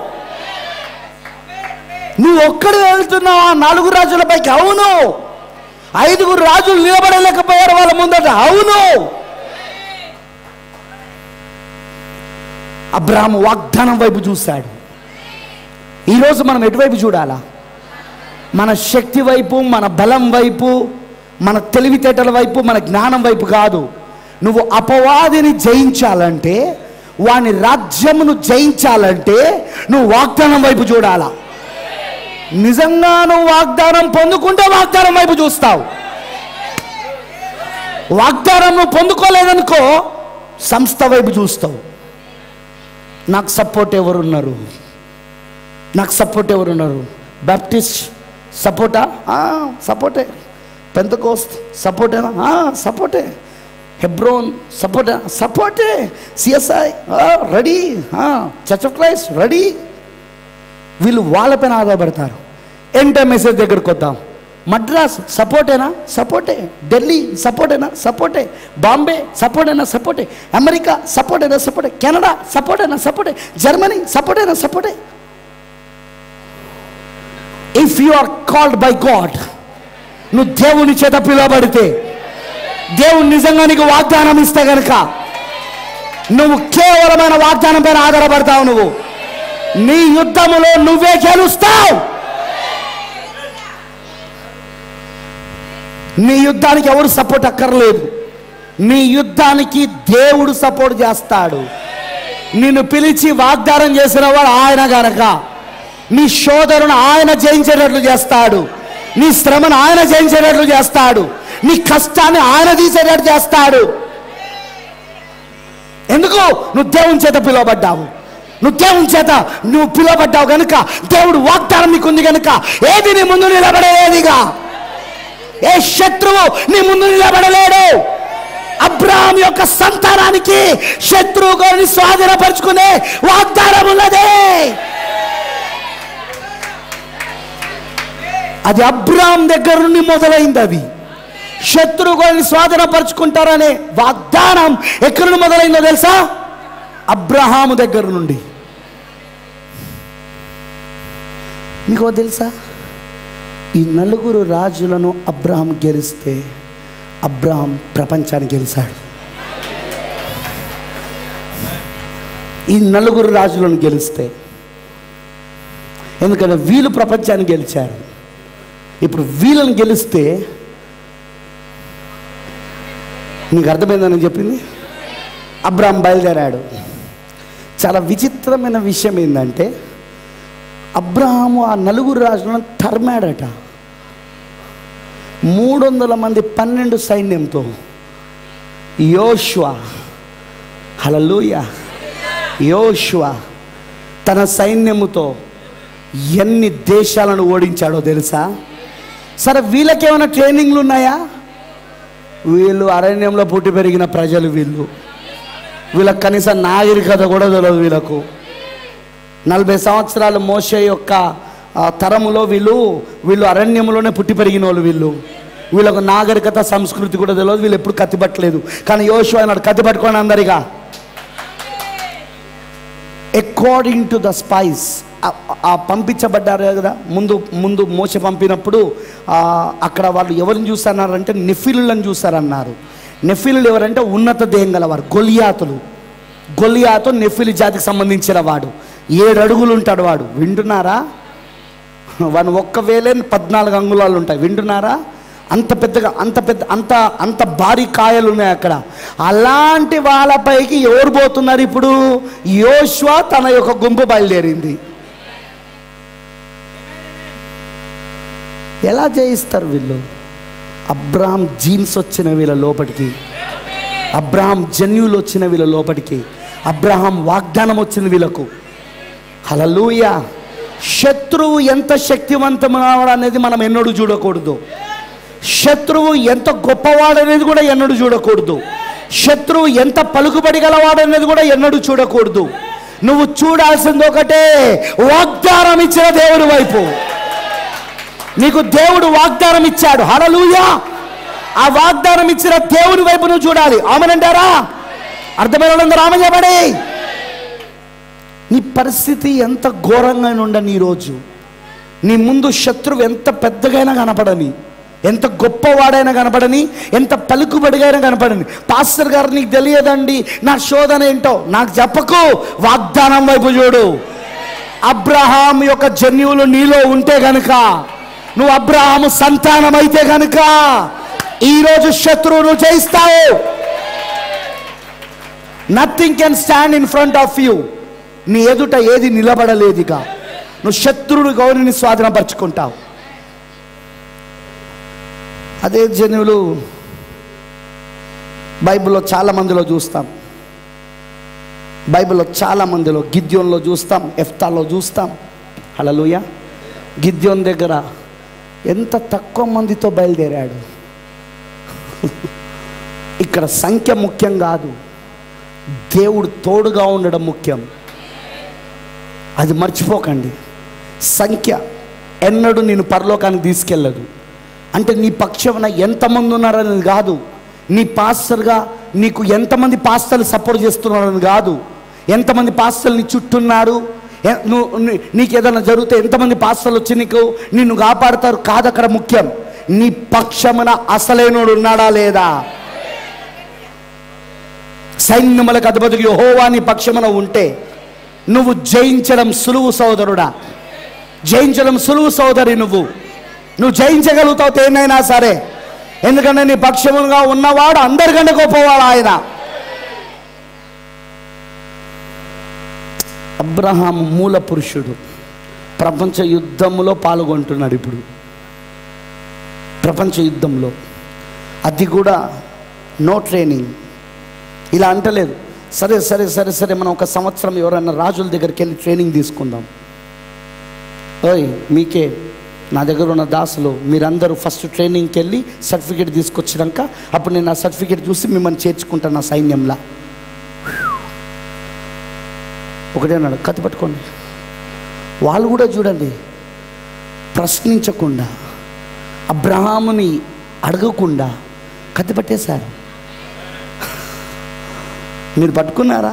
నువ్వు ఒక్కడు వెళ్తున్నావు ఆ నలుగురు రాజులపైకి అవును ఐదుగురు రాజులు నిలబడలేకపోయారు వాళ్ళ ముందట అవును అబ్రాహ్మ వాగ్దానం వైపు చూశాడు ఈరోజు మనం ఎటువైపు చూడాలా మన శక్తి వైపు మన బలం వైపు మన తెలివితేటల వైపు మన జ్ఞానం వైపు కాదు నువ్వు అపవాదిని జయించాలంటే వాని రాజ్యమును జయించాలంటే నువ్వు వాగ్దానం వైపు చూడాలా నిజంగా నువ్వు వాగ్దానం పొందుకుంటే వాగ్దానం వైపు చూస్తావు వాగ్దానం నువ్వు పొందుకోలేదనుకో సంస్థ వైపు చూస్తావు నాకు సపోర్ట్ ఎవరున్నారు నాకు సపోర్ట్ ఎవరున్నారు బాప్టిస్ట్ సపోర్టా ఆ, సపోర్టే పెంతకోస్త్ సపోర్టేనా ఆ, సపోర్టే హెబ్రోన్ సపోర్టా సపోర్టే CSI ready church of Christ ready వీళ్ళు వాళ్ళపైన ఆధారపడతారు ఎంట మెసేజ్ దగ్గరకు వద్దాం మద్రాస్ సపోర్టేనా సపోర్టే ఢిల్లీ సపోర్టేనా సపోర్టే బాంబే సపోర్టేనా సపోర్టే అమెరికా సపోర్టేనా సపోర్టే కెనడా సపోర్టేనా సపోర్టే జర్మనీ సపోర్టేనా సపోర్టే if you are called by God నువ్వు దేవుని చేత పిలువబడితే దేవుడు నిజంగా నీకు వాగ్దానం ఇస్తే గనక నువ్వు కేవలమైన వాగ్దానం పైన ఆధారపడతావు నువ్వు నీ యుద్ధములో నువ్వే గెలుస్తావు నీ యుద్ధానికి ఎవరు సపోర్ట్ అక్కర్లేదు నీ యుద్ధానికి దేవుడు సపోర్ట్ చేస్తాడు నిన్ను పిలిచి వాగ్దానం చేసిన వాడు ఆయన గనక నీ శోధనను ఆయన జయించేటట్లు చేస్తాడు నీ శ్రమను ఆయన జయించేటట్లు చేస్తాడు నీ కష్టాన్ని ఆయన తీసేటట్టు చేస్తాడు ఎందుకు నువ్వు దేవుని చేత పిలువబడ్డావు నువ్వు దేవుని చేత నువ్వు పిలువబడ్డావు గనుక దేవుడు వాగ్దానం నీకు ఉంది గనుక ఏది నీ ముందు నిలబడలేదిగా ఏ శత్రువు నీ ముందు నిలబడలేడు అబ్రాహం యొక్క సంతానానికి శత్రువు గారిని స్వాధీనపరుచుకునే వాగ్దానం ఉన్నదే అది అబ్రాహం దగ్గర నుండి మొదలైంది అది శత్రువు గారిని స్వాధీనపరుచుకుంటారనే వాగ్దానం ఎక్కడి నుండి మొదలైందో తెలుసా అబ్రహాము దగ్గర నుండి మీకు తెలుసా ఈ నలుగురు రాజులను అబ్రహాం గెలిస్తే అబ్రహాం ప్రపంచాన్ని గెలిచాడు ఈ నలుగురు రాజులను గెలిస్తే ఎందుకంటే వీళ్ళు ప్రపంచాన్ని గెలిచారు ఇప్పుడు వీళ్ళని గెలిస్తే నీకు అర్థమైందని చెప్పింది అబ్రాహం బయలుదేరాడు చాలా విచిత్రమైన విషయం ఏంటంటే అబ్రహాము ఆ నలుగురు రాజులను తరిమాడట మూడు వందల మంది పన్నెండు సైన్యంతో యోష్వా హలలుయ యోష్వా తన సైన్యముతో ఎన్ని దేశాలను ఓడించాడో తెలుసా సరే వీళ్ళకేమైనా ట్రైనింగ్లు ఉన్నాయా వీళ్ళు అరణ్యంలో పుట్టి పెరిగిన ప్రజలు వీళ్ళు వీళ్ళకి కనీసం నాగరికత కూడా తెలియదు వీళ్ళకు నలభై సంవత్సరాలు మోసే యొక్క ఆ, తరములో వీళ్ళు వీళ్ళు అరణ్యంలోనే పుట్టి పెరిగిన వాళ్ళు వీళ్ళు వీళ్ళకు నాగరికత సంస్కృతి కూడా తెలియదు వీళ్ళు ఎప్పుడు కత్తిపట్టలేదు కానీ యోషు అన్నాడు కత్తి పట్టుకోండి అందరిగా అకార్డింగ్ టు ద స్పైస్ ఆ పంపించబడ్డారు కదా ముందు ముందు మోస పంపినప్పుడు ఆ, అక్కడ వాళ్ళు ఎవరిని చూస్తారంటే నెఫిలులను చూస్తారన్నారు నెఫిలులు ఎవరంటే ఉన్నత దేహం గలవారు గొలియాతులు గొలియాతు నెఫిలి జాతికి సంబంధించిన వాడు ఏడు అడుగులు ఉంటాడు వాడు వింటున్నారా వాడు ఒక్క వేలే పద్నాలుగు అంగుళాలు ఉంటాయి వింటున్నారా అంత పెద్దగా అంత పెద్ద అంత అంత భారీ కాయలు ఉన్నాయి అక్కడ అలాంటి వాళ్ళపైకి ఎవరు పోతున్నారు ఇప్పుడు యోశ్వా తన యొక్క గుంపు బయలుదేరింది ఎలా జయిస్తారు వీళ్ళు అబ్రాహం జీన్స్ వచ్చిన వీళ్ళ లోపలికి అబ్రహాం జన్యులు వచ్చిన వీళ్ళ లోపలికి అబ్రహాం వాగ్దానం వచ్చింది వీళ్ళకు హలలుయ శత్రువు ఎంత శక్తివంతమన్నాడు అనేది మనం ఎన్నడూ చూడకూడదు శత్రువు ఎంత గొప్పవాడు అనేది కూడా ఎన్నడూ చూడకూడదు శత్రువు ఎంత పలుకుబడి గలవాడు అనేది కూడా ఎన్నడూ చూడకూడదు నువ్వు చూడాల్సింది ఒకటే వాగ్దానం ఇచ్చిన దేవుడి వైపు నీకు దేవుడు వాగ్దానం ఇచ్చాడు హలలుయా ఆ వాగ్దానం ఇచ్చిన దేవుని వైపు నువ్వు చూడాలి ఆమెనంటారా అర్థమైన వాళ్ళందరూ ఆమె చెప్పండి నీ పరిస్థితి ఎంత ఘోరంగా ఉండని ఈరోజు నీ ముందు శత్రువు ఎంత పెద్దగైనా కనపడని ఎంత గొప్పవాడైనా కనపడని ఎంత పలుకుబడిగైనా కనపడని పాస్టర్ గారు నీకు తెలియదండి నా శోధన ఏంటో నాకు చెప్పకు వాగ్దానం వైపు చూడు అబ్రహాం యొక్క జన్యువులు నీలో ఉంటే గనుక నువ్వు అబ్రహాము సంతానం అయితే గనుక ఈరోజు శత్రువును జయిస్తావు nothing can stand in front of you నీ ఎదుట ఏది నిలబడలేదుగా నువ్వు శత్రువుని గౌరిని స్వాధీనపరుచుకుంటావు అదే జనులు బైబిల్లో చాలా మందిలో చూస్తాం బైబిల్లో చాలా మందిలో గిద్యోన్లో చూస్తాం ఎఫ్తాలో చూస్తాం హలలుయ గిద్యోన్ దగ్గర ఎంత తక్కువ మందితో బయలుదేరాడు ఇక్కడ సంఖ్య ముఖ్యం కాదు దేవుడు తోడుగా ఉండడం ముఖ్యం అది మర్చిపోకండి సంఖ్య ఎన్నడూ నేను పరలోకానికి తీసుకెళ్ళదు అంటే నీ పక్షమున ఎంతమంది ఉన్నారనేది కాదు నీ పాస్టర్గా నీకు ఎంతమంది పాస్టర్లు సపోర్ట్ చేస్తున్నారని కాదు ఎంతమంది పాస్టర్లు నీ చుట్టున్నారు ఎ- నువ్వు నీ- నీకు ఏదైనా జరిగితే ఎంతమంది పాస్టర్లు వచ్చి నీకు నిన్ను కాపాడతారు కాదు అక్కడ ముఖ్యం నీ పక్షమున అసలైనోడు ఉన్నాడా లేదా సైన్యములకు అధిపతికి యెహోవా నీ పక్షమున ఉంటే నువ్వు జయించడం సులువు సోదరుడా జయించడం సులువు సోదరి నువ్వు నువ్వు జయించగలుగుతావు దేన్నైనా సరే ఎందుకంటే నీ పక్షముగా ఉన్నవాడు అందరికంటే గొప్పవాడు ఆయన అబ్రహాం మూల పురుషుడు ప్రపంచ యుద్ధంలో పాల్గొంటున్నాడు ఇప్పుడు ప్రపంచ యుద్ధంలో అది కూడా నో ట్రైనింగ్ ఇలా అంటలేదు సరే సరే సరే సరే మనం ఒక సంవత్సరం ఎవరైనా రాజుల దగ్గరికి వెళ్ళి ట్రైనింగ్ తీసుకుందాం ఓయ్ మీకే నా దగ్గర ఉన్న దాసులు మీరందరూ ఫస్ట్ ట్రైనింగ్కి వెళ్ళి సర్టిఫికేట్ తీసుకొచ్చినాక అప్పుడు నేను ఆ సర్టిఫికేట్ చూసి మిమ్మల్ని చేర్చుకుంటాను నా సైన్యంలా ఒకటే అన్నాడు కత్తి పట్టుకోండి వాళ్ళు కూడా చూడండి ప్రశ్నించకుండా అబ్రహాముని అడగకుండా కత్తి పట్టేశారు మీరు పట్టుకున్నారా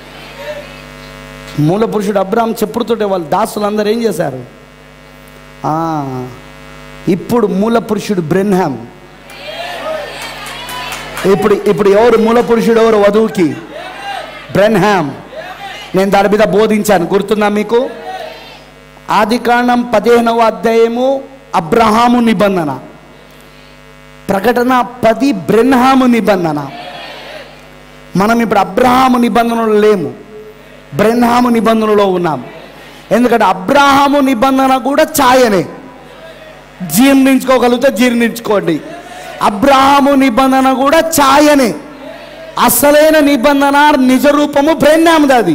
మూల పురుషుడు అబ్రాహం చెప్పుడుతోటే వాళ్ళు దాసులందరూ ఏం చేశారు ఆ, ఇప్పుడు మూల పురుషుడు బ్రెన్హామ్ ఇప్పుడు ఇప్పుడు ఎవరు మూల పురుషుడు ఎవరు వధువుకి బ్రెన్హామ్ నేను దాని మీద బోధించాను గుర్తుందా మీకు ఆది కాండం పదిహేనవ అధ్యాయము అబ్రహాము నిబంధన ప్రకటన పది బ్రెన్హాము నిబంధన మనం ఇప్పుడు అబ్రహాము నిబంధనలో లేము బ్రెన్హాము నిబంధనలో ఉన్నాం ఎందుకంటే అబ్రహాము నిబంధన కూడా ఛాయనే జీర్ణించుకోగలిగితే జీర్ణించుకోండి అబ్రహాము నిబంధన కూడా ఛాయనే అసలైన నిబంధన నిజ రూపము బ్రెన్హాముది అది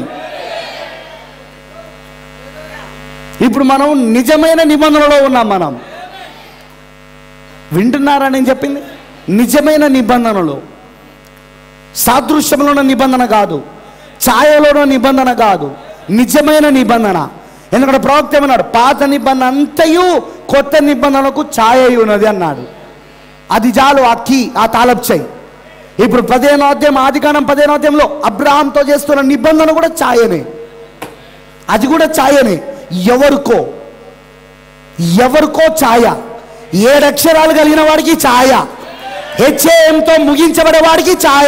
ఇప్పుడు మనం నిజమైన నిబంధనలో ఉన్నాం మనం వింటున్నారా నేను చెప్పింది నిజమైన నిబంధనలో సాదృశ్యంలో ఉన్న నిబంధన కాదు ఛాయలో ఉన్న నిబంధన కాదు నిజమైన నిబంధన ఎందుకంటే ప్రవక్త ఏమన్నాడు పాత నిబంధన అంతయు కొత్త నిబంధనకు ఛాయ అయి ఉన్నది అన్నాడు అది చాలు ఆ కీ ఆ తాలపు చేయి ఇప్పుడు పదిహేనో అధ్యాయం ఆదికాండం పదిహేనో అధ్యాయంలో అబ్రహాంతో చేస్తున్న నిబంధన కూడా ఛాయనే అది కూడా ఛాయనే ఎవరికో ఎవరికో ఛాయ ఏడక్షరాలు కలిగిన వాడికి ఛాయ హెచ్ఏఎంతో ముగించబడే వాడికి ఛాయ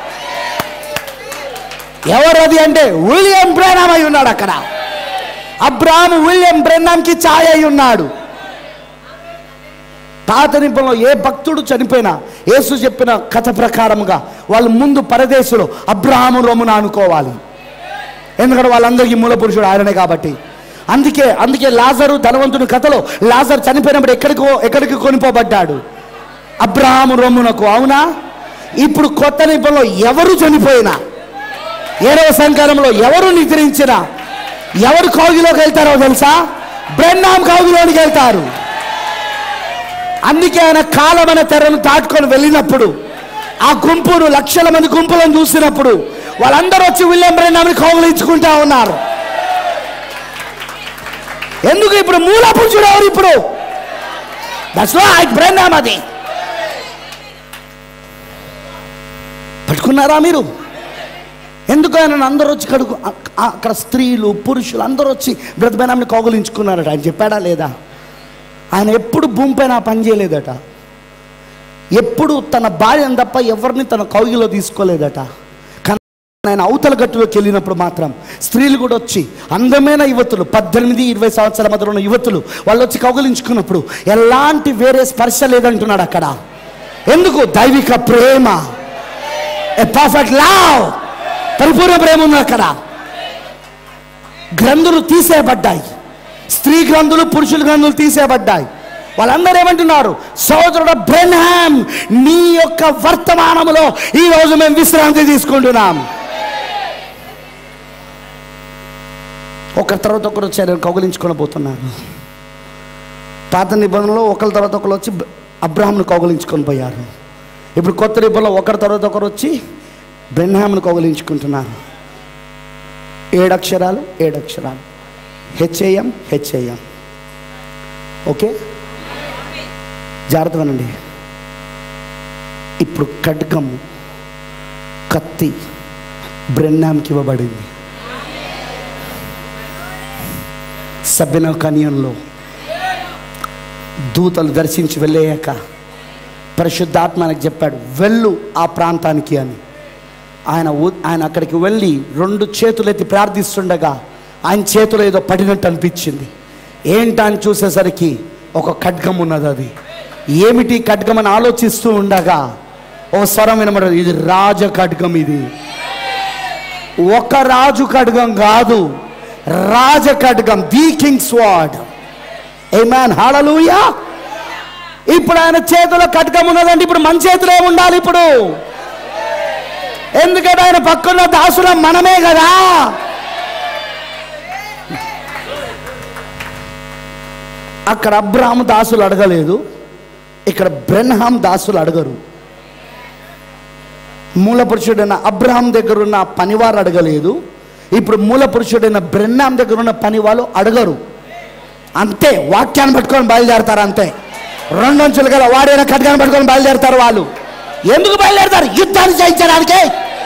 ఎవరు అది అంటే విలియం బ్రెనామ్ అయి ఉన్నాడు అక్కడ అబ్రాహం విలియం బ్రెన్నాంకి ఛాయ అయి ఉన్నాడు పాత నిబంధనలో ఏ భక్తుడు చనిపోయినా యేసు చెప్పిన కథ ప్రకారముగా వాళ్ళు ముందు పరదేశులు అబ్రహాము రోమున అనుకోవాలి ఎందుకంటే వాళ్ళందరికీ మూల పురుషుడు ఆయననే కాబట్టి అందుకే అందుకే లాజరు ధనవంతుని కథలో లాజర్ చనిపోయినప్పుడు ఎక్కడికో ఎక్కడికి కొనిపోబడ్డాడు అబ్రహాము రొమ్మునకు అవునా ఇప్పుడు కొత్త నిబంధనలో ఎవరు చనిపోయినా ఏడవ సంకాలంలో ఎవరు నిద్రించినా ఎవరు కౌగిలోకి వెళ్తారో తెలుసా బ్రహ్నాం కౌగిలోనికి వెళ్తారు అందుకే ఆయన కాలమైన తెరను దాటుకొని వెళ్ళినప్పుడు ఆ గుంపును లక్షల మంది గుంపులను చూసినప్పుడు వాళ్ళందరూ వచ్చి విలియం బ్రెన్నామిని కౌగిలించుకుంటా ఉన్నారు ఎందుకు ఇప్పుడు మూల పురుషుడు ఎవరు ఇప్పుడు దట్స్ రైట్ బ్రెన్నామ్ అది పట్టుకున్నారా మీరు ఎందుకు ఆయన అందరూ వచ్చి కడుగు అ- అక్కడ స్త్రీలు పురుషులు అందరూ వచ్చి బ్రతబైనాన్ని కౌగులించుకున్నారట ఆయన చెప్పాడా లేదా ఆయన ఎప్పుడు భూమిపైన ఆ పని చేయలేదట ఎప్పుడు తన భార్యను తప్ప ఎవరిని తన కౌగిలో తీసుకోలేదట కానీ ఆయన అవతల గట్టులోకి వెళ్ళినప్పుడు మాత్రం స్త్రీలు కూడా వచ్చి అందమైన యువతులు పద్దెనిమిది ఇరవై సంవత్సరాల మధ్యలో ఉన్న యువతులు వాళ్ళు వచ్చి కౌగిలించుకున్నప్పుడు ఎలాంటి వేరే స్పర్శ లేదంటున్నాడు అక్కడ ఎందుకు దైవిక ప్రేమ ఏ పర్ఫెక్ట్ లవ్ పరిపూర్ణ ప్రేమ ఉంది అక్కడ గ్రంథులు తీసేయబడ్డాయి స్త్రీ గ్రంథులు పురుషుల గ్రంథులు తీసేయబడ్డాయి వాళ్ళందరూ ఏమంటున్నారు సోదరుడు బ్రెన్హామ్ నీ యొక్క వర్తమానములో ఈ రోజు మేము విశ్రాంతి తీసుకుంటున్నాం ఒకరి తర్వాత ఒకరు వచ్చారు కౌగులించుకొని పోతున్నారు పాత నిబంధనలో ఒకరి తర్వాత ఒకరు వచ్చి అబ్రహాంను కౌగులించుకొని పోయారు ఇప్పుడు కొత్త నిబంధనలో ఒకరి తర్వాత ఒకరు వచ్చి బ్రెన్హామ్ను కౌగులించుకుంటున్నారు ఏడక్షరాలు ఏడక్షరాలు హెచ్ఏఎం హెచ్ఏఎం ఓకే జాగ్రత్త వినండి ఇప్పుడు ఖడ్గము కత్తి బ్రెన్నాంకి ఇవ్వబడింది సభ్యన కన్యంలో దూతలు దర్శించి వెళ్ళాక పరిశుద్ధాత్మ ఆయనకు చెప్పాడు వెళ్ళు ఆ ప్రాంతానికి అని ఆయన ఊ- ఆయన అక్కడికి వెళ్ళి రెండు చేతులు ఎత్తి ప్రార్థిస్తుండగా ఆయన చేతులు ఏదో పడినట్టు అనిపించింది ఏంటని చూసేసరికి ఒక ఖడ్గం ఉన్నది అది ఏమిటి ఖడ్గం అని ఆలోచిస్తూ ఉండగా ఓ స్వరం వినబడదు ఇది రాజ ఖడ్గం ఇది ఒక రాజు ఖడ్గం కాదు రాజ ఖడ్గం the king's sword a man హాలూయా ఇప్పుడు ఆయన చేతిలో ఖడ్గం ఉన్నదండి ఇప్పుడు మన చేతిలో ఉండాలి ఇప్పుడు ఎందుకంటే ఆయన పక్కన దాసులం మనమే కదా అక్కడ అబ్రాహం దాసులు అడగలేదు ఇక్కడ బ్రెన్హాం దాసులు అడగరు మూల పురుషుడైన అబ్రహాం దగ్గర ఉన్న పనివారు అడగలేదు ఇప్పుడు మూల పురుషుడైన బ్రెన్నాం దగ్గర ఉన్న పని వాళ్ళు అడగరు అంతే వాక్యాన్ని పట్టుకొని బయలుదేరతారు అంతే రెండొంచులు గల వాడైన ఖడ్గాన్ని పట్టుకొని బయలుదేరతారు వాళ్ళు ఎందుకు బయలుదేరతారు యుద్ధాన్ని జయించడానికి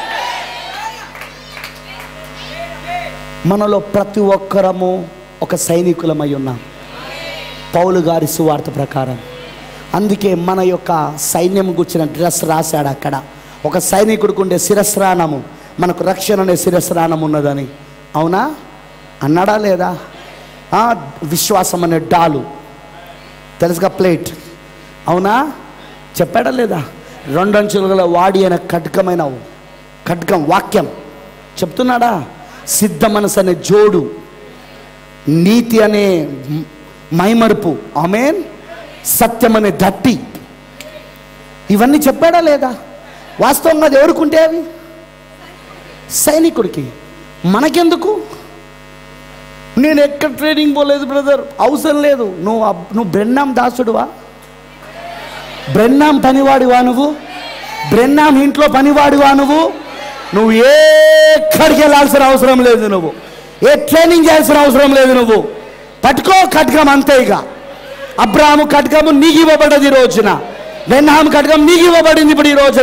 మనలో ప్రతి ఒక్కరము ఒక సైనికులమై ఉన్నాం పౌలు గారి సువార్త ప్రకారం అందుకే మన యొక్క సైన్యం గుచ్చిన డ్రెస్ రాశాడు అక్కడ ఒక సైనికుడికి ఉండే శిరస్రాణము మనకు రక్షణ అనే శిరస్రాణం ఉన్నదని అవునా అన్నాడా లేదా ఆ, విశ్వాసం అనే డాలు తెలుసుగా ప్లేట్ అవునా చెప్పాడా లేదా రెండంచులు గల వాడి అయిన ఖడ్గమైన ఖడ్గం వాక్యం చెప్తున్నాడా సిద్ధ మనసు అనే జోడు నీతి అనే మ్- మైమరుపు ఆమెన్ సత్యం అనే దట్టి ఇవన్నీ చెప్పాడా లేదా వాస్తవంగా అది ఎవరుకుంటే అవి సైనికుడికి మనకెందుకు నేను ఎక్కడ ట్రైనింగ్ పోలేదు బ్రదర్ అవసరం లేదు నువ్వు అబ్- నువ్వు బ్రెన్నాం దాసుడువా బ్రెన్నాం పనివాడివా నువ్వు బ్రెన్నాం ఇంట్లో పనివాడివా నువ్వు నువ్వు ఎక్కడికి వెళ్ళాల్సిన అవసరం లేదు నువ్వు ఏ ట్రైనింగ్ చేయాల్సిన అవసరం లేదు నువ్వు పట్టుకో ఖడ్గం అంతే ఇక అబ్రాహము ఖడ్గము నీకు ఇవ్వబడ్డది ఈ రోజున బెన్హాం ఖడ్గం నీకు ఇవ్వబడింది ఇప్పుడు ఈ రోజున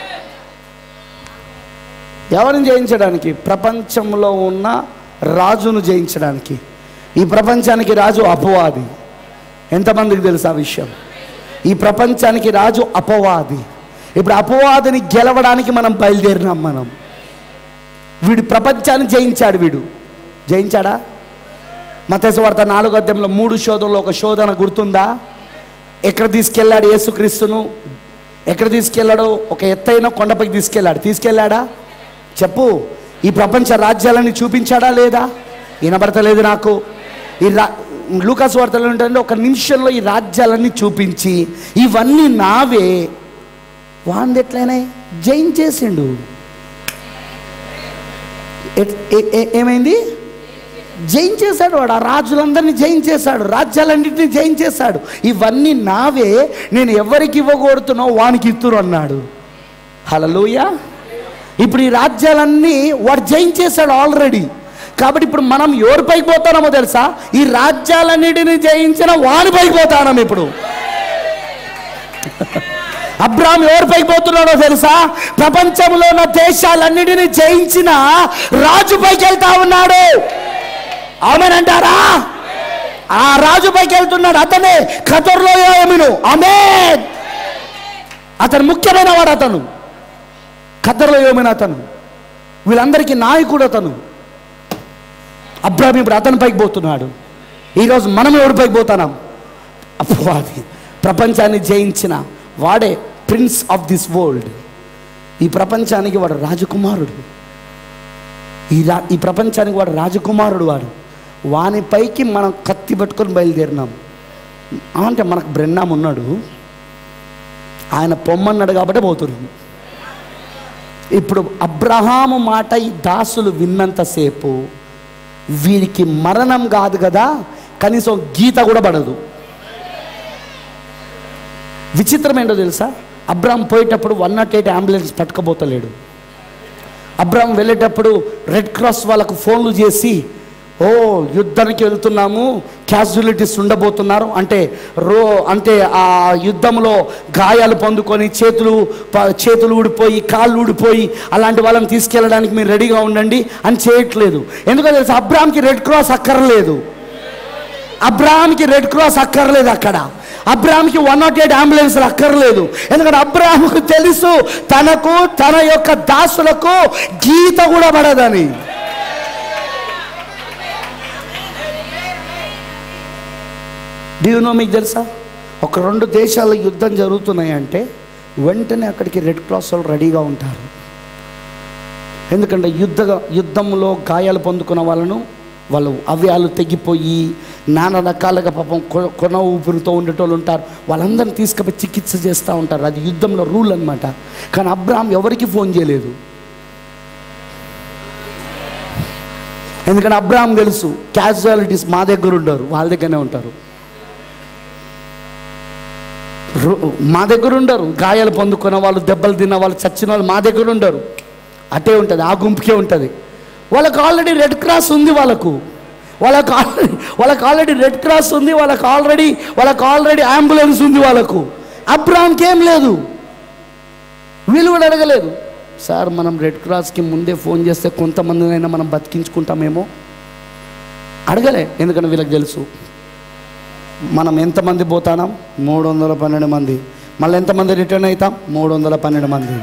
ఎవరిని జయించడానికి ప్రపంచంలో ఉన్న రాజును జయించడానికి ఈ ప్రపంచానికి రాజు అపవాది ఎంతమందికి తెలుసు ఆ విషయం ఈ ప్రపంచానికి రాజు అపవాది ఇప్పుడు అపవాదిని గెలవడానికి మనం బయలుదేరినాం మనం వీడు ప్రపంచాన్ని జయించాడు వీడు జయించాడా మతేసు వార్త నాలుగో అధ్యాయంలో మూడు శోధనలో ఒక శోధన గుర్తుందా ఎక్కడ తీసుకెళ్ళాడు యేసుక్రీస్తును ఎక్కడ తీసుకెళ్ళాడు ఒక ఎత్తైన కొండపైకి తీసుకెళ్ళాడు తీసుకెళ్ళాడా చెప్పు ఈ ప్రపంచ రాజ్యాలని చూపించాడా లేదా వినబడతలేదు నాకు ఈ రా లూకాస్ వార్తలు ఏంటంటే ఒక నిమిషంలో ఈ రాజ్యాలన్నీ చూపించి ఇవన్నీ నావే వాంది ఎట్లయినా జయించేసిండు ఎట్- ఏ- ఏ- ఏమైంది జయించేశాడు వాడు ఆ రాజులందరినీ జయించేశాడు రాజ్యాలన్నింటినీ జయించేశాడు ఇవన్నీ నావే నేను ఎవరికి ఇవ్వకూడుతున్నో వానికి ఇత్తురు అన్నాడు హలలోయ ఇప్పుడు ఈ రాజ్యాలన్నీ వాడు జయించేశాడు ఆల్రెడీ కాబట్టి ఇప్పుడు మనం ఎవరి పైకి పోతామో తెలుసా ఈ రాజ్యాలన్నిటిని జయించిన వాని పైకి పోతానం ఇప్పుడు అబ్రాహం ఎవరి పైకి పోతున్నాడో తెలుసా ప్రపంచంలో ఉన్న దేశాలన్నిటిని జయించిన రాజు పైకి వెళ్తా ఉన్నాడు ఆమెనంటారా ఆ రాజు పైకి వెళ్తున్నాడు అతనే ఖతర్లో ఏమిను ఆమె అతను ముఖ్యమైన వాడు అతను ఖతర్లో ఏమైనా అతను వీళ్ళందరికీ నాయకుడు అతను అబ్రాహం ఇప్పుడు అతని పైకి పోతున్నాడు ఈరోజు మనం ఎవరి పైకి పోతున్నాం అపవాది ప్రపంచాన్ని జయించిన వాడే ప్రిన్స్ ఆఫ్ దిస్ వరల్డ్ ఈ ప్రపంచానికి వాడు రాజకుమారుడు ఈ రా ఈ ప్రపంచానికి వాడు రాజకుమారుడు వాడు వాని పైకి మనం కత్తి పట్టుకొని బయలుదేరినాం అంటే మనకు బ్రెన్నాం ఉన్నాడు ఆయన పొమ్మన్నాడు కాబట్టి పోతున్నాం ఇప్పుడు అబ్రహాము మాట ఈ దాసులు విన్నంతసేపు వీరికి మరణం కాదు కదా కనీసం గీత కూడా పడదు విచిత్రం ఏంటో తెలుసా అబ్రామ్ పోయేటప్పుడు వన్ నాట్ ఎయిట్ అంబులెన్స్ పట్టుకపోతలేడు అబ్రామ్ వెళ్ళేటప్పుడు రెడ్ క్రాస్ వాళ్ళకు ఫోన్లు చేసి ఓ యుద్ధానికి వెళ్తున్నాము క్యాజువలిటీస్ ఉండబోతున్నారు అంటే రో అంటే ఆ యుద్ధంలో గాయాలు పొందుకొని చేతులు ప- చేతులు ఊడిపోయి కాళ్ళు ఊడిపోయి అలాంటి వాళ్ళని తీసుకెళ్ళడానికి మీరు రెడీగా ఉండండి అని చేయట్లేదు ఎందుకంటే తెలుసా అబ్రామ్కి రెడ్ క్రాస్ అక్కర్లేదు అబ్రాహాంకి రెడ్ క్రాస్ అక్కర్లేదు అక్కడ అబ్రాహాంకి వన్ నాట్ ఎయిట్ అంబులెన్స్ అక్కర్లేదు ఎందుకంటే అబ్రాహాంకు తెలుసు తనకు తన యొక్క దాసులకు గీత కూడా పడదని డియూనో మీకు తెలుసా ఒక రెండు దేశాల యుద్ధం జరుగుతున్నాయంటే వెంటనే అక్కడికి రెడ్ క్రాస్ వాళ్ళు రెడీగా ఉంటారు ఎందుకంటే యుద్ధ యుద్ధంలో గాయాలు పొందుకున్న వాళ్ళను వాళ్ళు అవ్యాలు తెగిపోయి నానా రకాలుగా పాపం కొ- కొన ఊపిరితో ఉండేటోళ్ళు ఉంటారు వాళ్ళందరిని తీసుకుపోయి చికిత్స చేస్తూ ఉంటారు అది యుద్ధంలో రూల్ అన్నమాట కానీ అబ్రాహం ఎవరికి ఫోన్ చేయలేదు ఎందుకంటే అబ్రాహం తెలుసు క్యాజువాలిటీస్ మా దగ్గర ఉండరు వాళ్ళ దగ్గరనే ఉంటారు రు- మా దగ్గర ఉండరు గాయాలు పొందుకున్న వాళ్ళు దెబ్బలు తిన్న వాళ్ళు చచ్చిన వాళ్ళు మా దగ్గర ఉండరు అటే ఉంటుంది ఆ గుంపుకే ఉంటుంది వాళ్ళకి ఆల్రెడీ రెడ్ క్రాస్ ఉంది వాళ్ళకు వాళ్ళకి ఆల్రెడీ వాళ్ళకి ఆల్రెడీ రెడ్ క్రాస్ ఉంది వాళ్ళకి ఆల్రెడీ వాళ్ళకి ఆల్రెడీ అంబులెన్స్ ఉంది వాళ్ళకు అబ్రామ్కి ఏం లేదు వీళ్ళు కూడా అడగలేదు సార్ మనం రెడ్ క్రాస్కి ముందే ఫోన్ చేస్తే కొంతమందినైనా మనం బతికించుకుంటామేమో అడగలే ఎందుకంటే వీళ్ళకి తెలుసు మనం ఎంతమంది పోతాం మూడు వందల పన్నెండు మంది మళ్ళీ ఎంతమంది రిటర్న్ అవుతాం మూడు వందల పన్నెండు మంది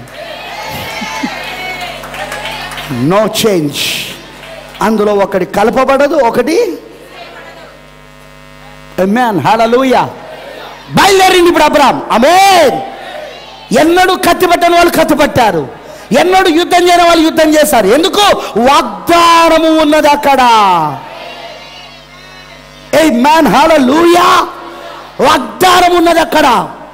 నో చేంజ్ అందులో ఒకటి కలపబడదు ఒకటి మ్యాన్ హడలూయ బయలుదేరింది ఇప్పుడు అబ్రామ్ అమేన్ ఎన్నడూ కత్తి పట్టని వాళ్ళు కత్తి పట్టారు ఎన్నడూ యుద్ధం చేయని వాళ్ళు యుద్ధం చేశారు ఎందుకు వాగ్దానము ఉన్నది అక్కడ ఏ మ్యాన్ హడలూయా వాగ్దానం ఉన్నది అక్కడ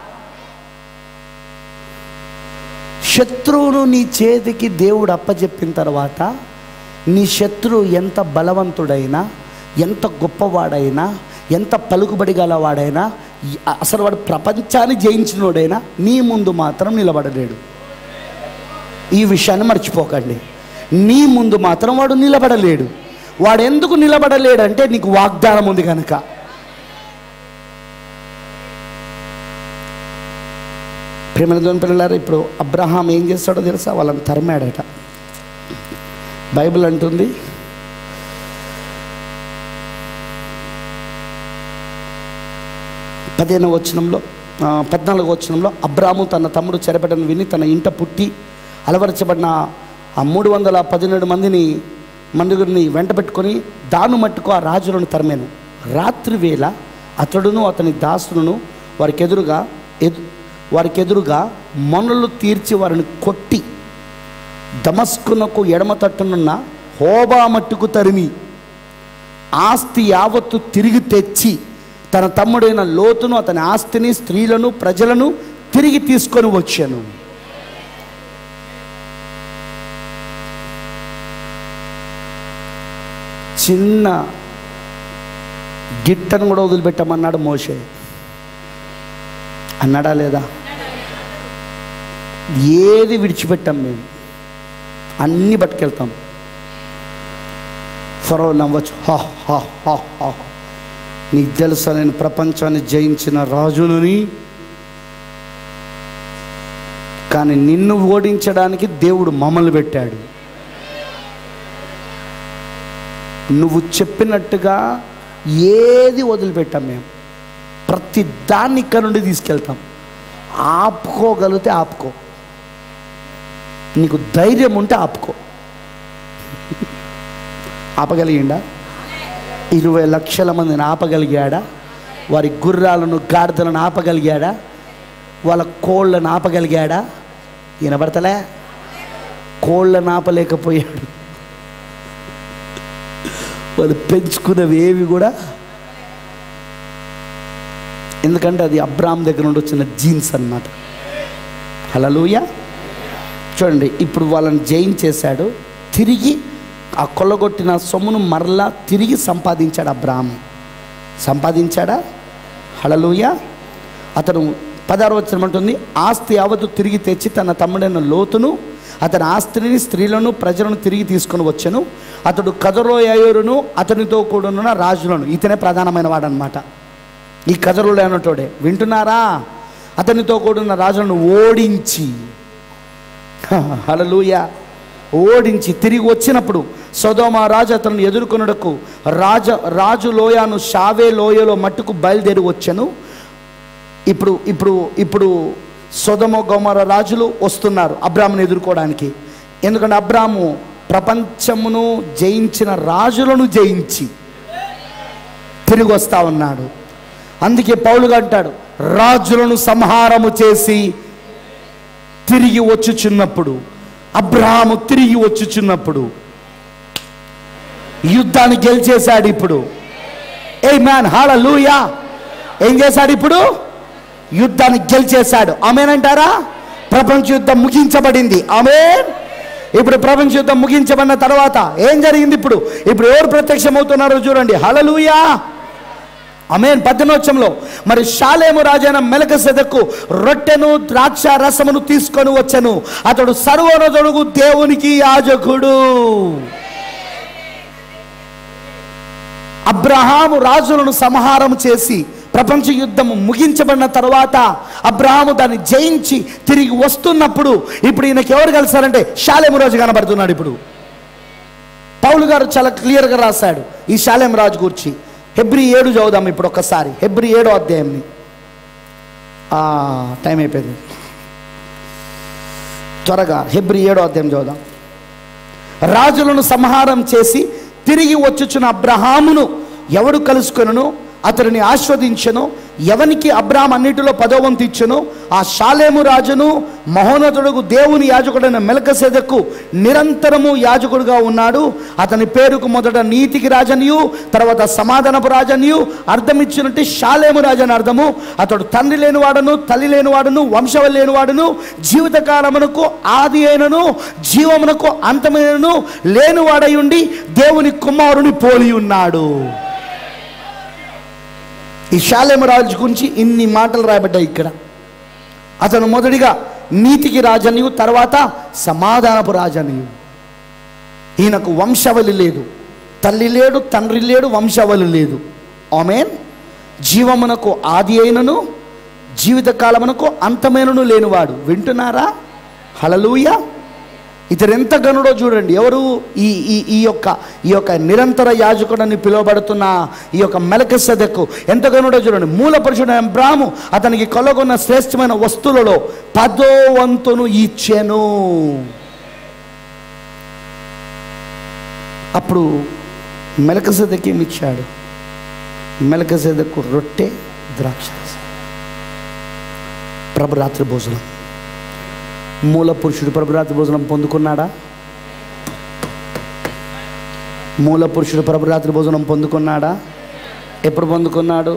శత్రువును నీ చేతికి దేవుడు అప్పచెప్పిన తర్వాత నీ శత్రువు ఎంత బలవంతుడైనా ఎంత గొప్పవాడైనా ఎంత పలుకుబడి గలవాడైనా ఈ- అసలు వాడు ప్రపంచాన్ని జయించినోడైనా నీ ముందు మాత్రం నిలబడలేడు ఈ విషయాన్ని మర్చిపోకండి నీ ముందు మాత్రం వాడు నిలబడలేడు వాడు ఎందుకు నిలబడలేడంటే నీకు వాగ్దానం ఉంది కనుక ప్రేమ దేవుని పిల్లలారా ఇప్పుడు అబ్రహాం ఏం చేస్తాడో తెలుసా వాళ్ళని తరిమాడట బైబిల్ అంటుంది పదిహేను వచనంలో ఆ, పద్నాలుగు వచనంలో అబ్రాము తన తమ్ముడు చెరపడను విని తన ఇంట పుట్టి అలవరచబడిన ఆ మూడు వందల పదిహేడు మందిని మందుగురిని వెంట పెట్టుకొని దాను మట్టుకు ఆ రాజులను తరిమాను రాత్రి వేళ అతడును అతని దాసులను వారికి ఎదురుగా ఎదు వారికి ఎదురుగా మొనలు తీర్చి వారిని కొట్టి దమస్కునకు ఎడమ తట్టునున్న హోబా మట్టుకు తరిమి ఆస్తి యావత్తు తిరిగి తెచ్చి తన తమ్ముడైన లోతును అతని ఆస్తిని స్త్రీలను ప్రజలను తిరిగి తీసుకొని వచ్చాను చిన్న గిట్టను కూడా వదిలిపెట్టమన్నాడు మోషే అన్నాడా లేదా ఏది విడిచిపెట్టాం మేము అన్నీ పట్టుకెళ్తాం ఫరో నవ్వచ్చు హా హా హా హా నీకు తెలుసా నేను ప్రపంచాన్ని జయించిన రాజులని కానీ నిన్ను ఓడించడానికి దేవుడు మమ్మల్ని పెట్టాడు నువ్వు చెప్పినట్టుగా ఏది వదిలిపెట్టాం మేము ప్రతి దాన్ని ఇక్కడ నుండి తీసుకెళ్తాం ఆపుకోగలిగితే ఆపుకో నీకు ధైర్యం ఉంటే ఆపుకో ఆపగలిగిండా ఇరవై లక్షల మందిని ఆపగలిగాడా వారి గుర్రాలను గాడిదలను ఆపగలిగాడా వాళ్ళ కోళ్ళను ఆపగలిగాడా వినబడతలే కోళ్ళను ఆపలేకపోయాడు వాళ్ళు పెంచుకున్నవి ఏవి కూడా ఎందుకంటే అది అబ్రామ్ దగ్గర నుండి వచ్చిన జీన్స్ అన్నమాట హలలుయ చూడండి ఇప్పుడు వాళ్ళని జయించేశాడు తిరిగి ఆ కొల్లగొట్టిన సొమ్మును మరలా తిరిగి సంపాదించాడు అబ్రామ్ సంపాదించాడా హలలుయ అతను పదహారు వచ్చిన ఉంటుంది ఆస్తి యావత్తు తిరిగి తెచ్చి తన తమ్ముడైన లోతును అతని ఆస్తిని స్త్రీలను ప్రజలను తిరిగి తీసుకొని వచ్చాను అతడు కదరోయాయురును అతనితో కూడున్న రాజులను ఇతనే ప్రధానమైన వాడనమాట ఈ కథలు లేనటోడే వింటున్నారా అతనితో కూడిన రాజులను ఓడించి హలలుయ ఓడించి తిరిగి వచ్చినప్పుడు సొదోమ రాజు అతను ఎదుర్కొనుటకు రాజ రాజు లోయను షావే లోయలో మట్టుకు బయలుదేరి వచ్చాను ఇప్పుడు ఇప్పుడు ఇప్పుడు సొదమ గోమర రాజులు వస్తున్నారు అబ్రామును ఎదుర్కోవడానికి ఎందుకంటే అబ్రాము ప్రపంచమును జయించిన రాజులను జయించి తిరిగి వస్తా ఉన్నాడు అందుకే పౌలుగా అంటాడు రాజులను సంహారము చేసి తిరిగి వచ్చుచున్నప్పుడు అబ్రాహాము తిరిగి వచ్చుచున్నప్పుడు యుద్ధాన్ని గెలిచేశాడు ఇప్పుడు ఏ మ్యాన్ హాలూయా ఏం చేశాడు ఇప్పుడు యుద్ధాన్ని గెలిచేశాడు ఆమెనంటారా ప్రపంచ యుద్ధం ముగించబడింది ఆమె ఇప్పుడు ప్రపంచ యుద్ధం ముగించబడిన తర్వాత ఏం జరిగింది ఇప్పుడు ఇప్పుడు ఎవరు ప్రత్యక్షమవుతున్నారో చూడండి హలలుయా అమేన్ పద్దెనోత్సవంలో మరి షాలేము రాజైన మెలక సెదకు రొట్టెను ద్రాక్ష రసమును తీసుకొని వచ్చను అతడు సర్వనదుడుగు దేవునికి యాజకుడు అబ్రహాము రాజులను సంహారం చేసి ప్రపంచ యుద్ధం ముగించబడిన తర్వాత అబ్రహాము దాన్ని జయించి తిరిగి వస్తున్నప్పుడు ఇప్పుడు ఈయనకి ఎవరు కలిసారంటే షాలేము రాజు కనబడుతున్నాడు ఇప్పుడు పౌలు గారు చాలా క్లియర్గా రాశాడు ఈ షాలేం రాజు గురించి హెబ్రి ఏడు చదువుదాం ఇప్పుడు ఒక్కసారి హెబ్రి ఏడో అధ్యాయంని ఆ, టైం అయిపోయింది త్వరగా హెబ్రి ఏడో అధ్యాయం చదువుదాం రాజులను సంహారం చేసి తిరిగి వచ్చుచున్న అబ్రహామును ఎవడు కలుసుకొనను అతడిని ఆస్వాదించను ఎవనికి అబ్రాహం అన్నిటిలో పదవంతు ఇచ్చను ఆ షాలేము రాజును మహోన్నతుడుగు దేవుని యాజకుడైన మెలకసెదకు నిరంతరము యాజకుడుగా ఉన్నాడు అతని పేరుకు మొదట నీతికి రాజనియు తర్వాత సమాధానపు రాజనియు అర్థం ఇచ్చినట్టు షాలేము రాజని అర్థము అతడు తండ్రి లేనివాడును తల్లి లేనివాడును వంశవ లేనివాడును జీవితకాలమునకు ఆది అయినను జీవమునకు అంతమైనను లేనివాడై ఉండి దేవుని కుమారుని పోలి ఉన్నాడు ఈ షాలేము రాజు గురించి ఇన్ని మాటలు రాయబడ్డాయి ఇక్కడ అతను మొదటిగా నీతికి రాజనియు తర్వాత సమాధానపు రాజనియు ఈయనకు వంశవలి లేదు తల్లి లేడు తండ్రి లేడు వంశవలి లేదు ఆమెన్ జీవమునకు ఆది అయినను జీవితకాలమునకు అంతమైనను లేనివాడు వింటున్నారా హలలుయ ఇతడు ఎంత గనుడో చూడండి ఎవరు ఈ ఈ ఈ యొక్క ఈ యొక్క నిరంతర యాజకుడని పిలువబడుతున్న ఈ యొక్క మెలకసెదకు ఎంత గనుడో చూడండి మూల పురుషుడు అబ్రాము అతనికి కొలగొన్న శ్రేష్టమైన వస్తువులలో పదో వంతును ఇచ్చెను అప్పుడు మెలకసెదకి ఏమి ఇచ్చాడు మెలకసెదకు రొట్టె ద్రాక్ష ప్రభు రాత్రి భోజనం మూల పురుషుడు ప్రభురాత్రి భోజనం పొందుకున్నాడా మూల పురుషుడు ప్రభురాత్రి భోజనం పొందుకున్నాడా ఎప్పుడు పొందుకున్నాడు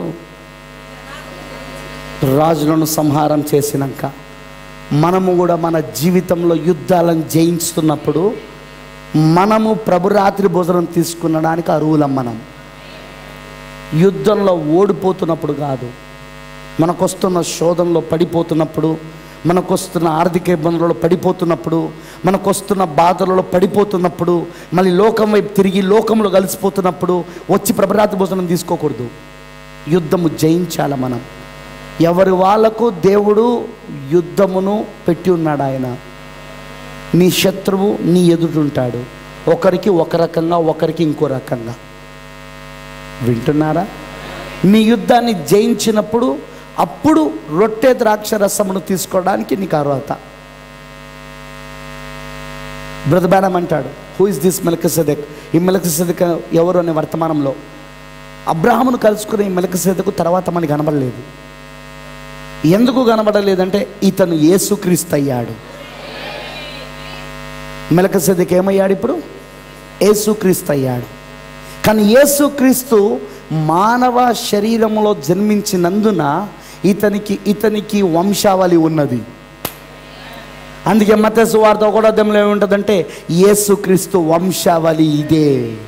రాజులను సంహారం చేసినాక మనము కూడా మన జీవితంలో యుద్ధాలను జయించుతున్నప్పుడు మనము ప్రభురాత్రి భోజనం తీసుకునడానికి అర్హులం మనం యుద్ధంలో ఓడిపోతున్నప్పుడు కాదు మనకొస్తున్న శోధనలో పడిపోతున్నప్పుడు మనకొస్తున్న ఆర్థిక ఇబ్బందులలో పడిపోతున్నప్పుడు మనకొస్తున్న బాధలలో పడిపోతున్నప్పుడు మళ్ళీ లోకం వైపు తిరిగి లోకంలో కలిసిపోతున్నప్పుడు వచ్చి ప్రభరాత్రి భోజనం తీసుకోకూడదు యుద్ధము జయించాలి మనం ఎవరి వాళ్ళకు దేవుడు యుద్ధమును పెట్టి ఉన్నాడు ఆయన నీ శత్రువు నీ ఎదుటుంటాడు ఒకరికి ఒక రకంగా ఒకరికి ఇంకో రకంగా వింటున్నారా నీ యుద్ధాన్ని జయించినప్పుడు అప్పుడు రొట్టె ద్రాక్ష రసమును తీసుకోవడానికి నీకు అర్హత బ్రదబానం అంటాడు హూ ఇస్ దిస్ మెలకసెదక్ ఈ మెలకసెదక్ ఎవరు అనే వర్తమానంలో అబ్రాహమును కలుసుకునే ఈ మెలకసెదకు తర్వాత మనకి కనబడలేదు ఎందుకు కనబడలేదంటే ఇతను యేసుక్రీస్తు అయ్యాడు మెలకసెదక్ ఏమయ్యాడు ఇప్పుడు యేసుక్రీస్తు అయ్యాడు కానీ యేసుక్రీస్తు మానవ శరీరంలో జన్మించినందున ఇతనికి ఇతనికి వంశావళి ఉన్నది అందుకే మత సువార్త ఒకటో అర్థంలో ఏముంటుందంటే యేసుక్రీస్తు వంశావళి ఇదే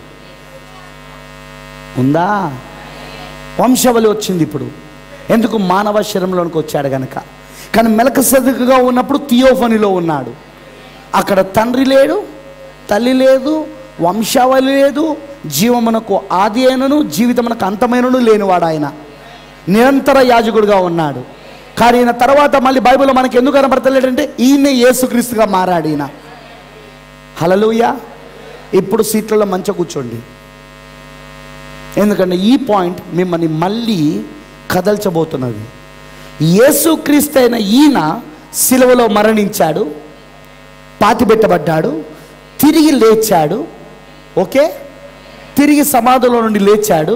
ఉందా వంశావళి వచ్చింది ఇప్పుడు ఎందుకు మానవ శరీరంలోనికి వచ్చాడు గనక కానీ మెలక సదుకుగా ఉన్నప్పుడు థియోఫనిలో ఉన్నాడు అక్కడ తండ్రి లేడు తల్లి లేదు వంశావళి లేదు జీవమునకు ఆది అయినను జీవితమునకు అంతమైనను లేనివాడు ఆయన నిరంతర యాజకుడిగా ఉన్నాడు కానీ ఈయన తర్వాత మళ్ళీ బైబిల్లో మనకి ఎందుకు కనబడతలేడంటే ఈయనే యేసుక్రీస్తుగా మారాడు ఈయన హలలుయ ఇప్పుడు సీట్లలో మంచిగా కూర్చోండి ఎందుకంటే ఈ పాయింట్ మిమ్మల్ని మళ్ళీ కదల్చబోతున్నది యేసుక్రీస్తు అయిన ఈయన సిలువలో మరణించాడు పాతిపెట్టబడ్డాడు తిరిగి లేచాడు ఓకే తిరిగి సమాధిలో నుండి లేచాడు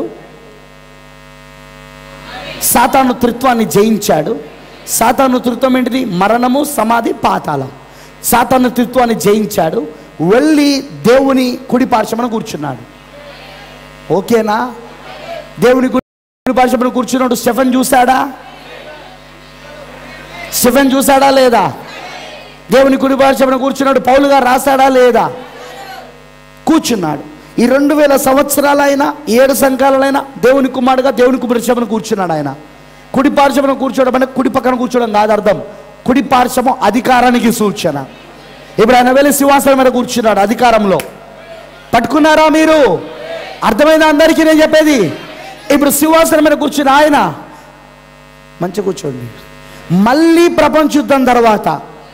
సాతాను త్రిత్వాన్ని జయించాడు సాతాను త్రిత్వం ఏంటిది మరణము సమాధి పాతాళం సాతాను త్రిత్వాన్ని జయించాడు వెళ్ళి దేవుని కుడి పార్శ్వమున కూర్చున్నాడు ఓకేనా దేవుని కుడి పార్శ్వమున కూర్చున్నాడు స్టెఫెన్ చూశాడా స్టెఫెన్ చూశాడా లేదా దేవుని కుడి పార్శ్వమున కూర్చున్నాడు పౌలు గారు రాశాడా లేదా కూర్చున్నాడు ఈ రెండు వేల సంవత్సరాలైనా ఏడు సంఘాలైనా దేవుని కుమారుడుగా దేవుని కుమార్చమున కూర్చున్నాడు ఆయన కుడి పార్శ్వమున కూర్చోవడం అంటే కుడి పక్కన కూర్చోవడం కాదు అర్థం కుడి పార్శ్వము అధికారానికి సూచన ఇప్పుడు ఆయన వెళ్ళి సింహాసనం మీద కూర్చున్నాడు అధికారంలో పట్టుకున్నారా మీరు అర్థమైందా అందరికీ నేను చెప్పేది ఇప్పుడు సింహాసనం మీద కూర్చుని ఆయన మంచి కూర్చోండి మళ్ళీ ప్రపంచ యుద్ధం తర్వాత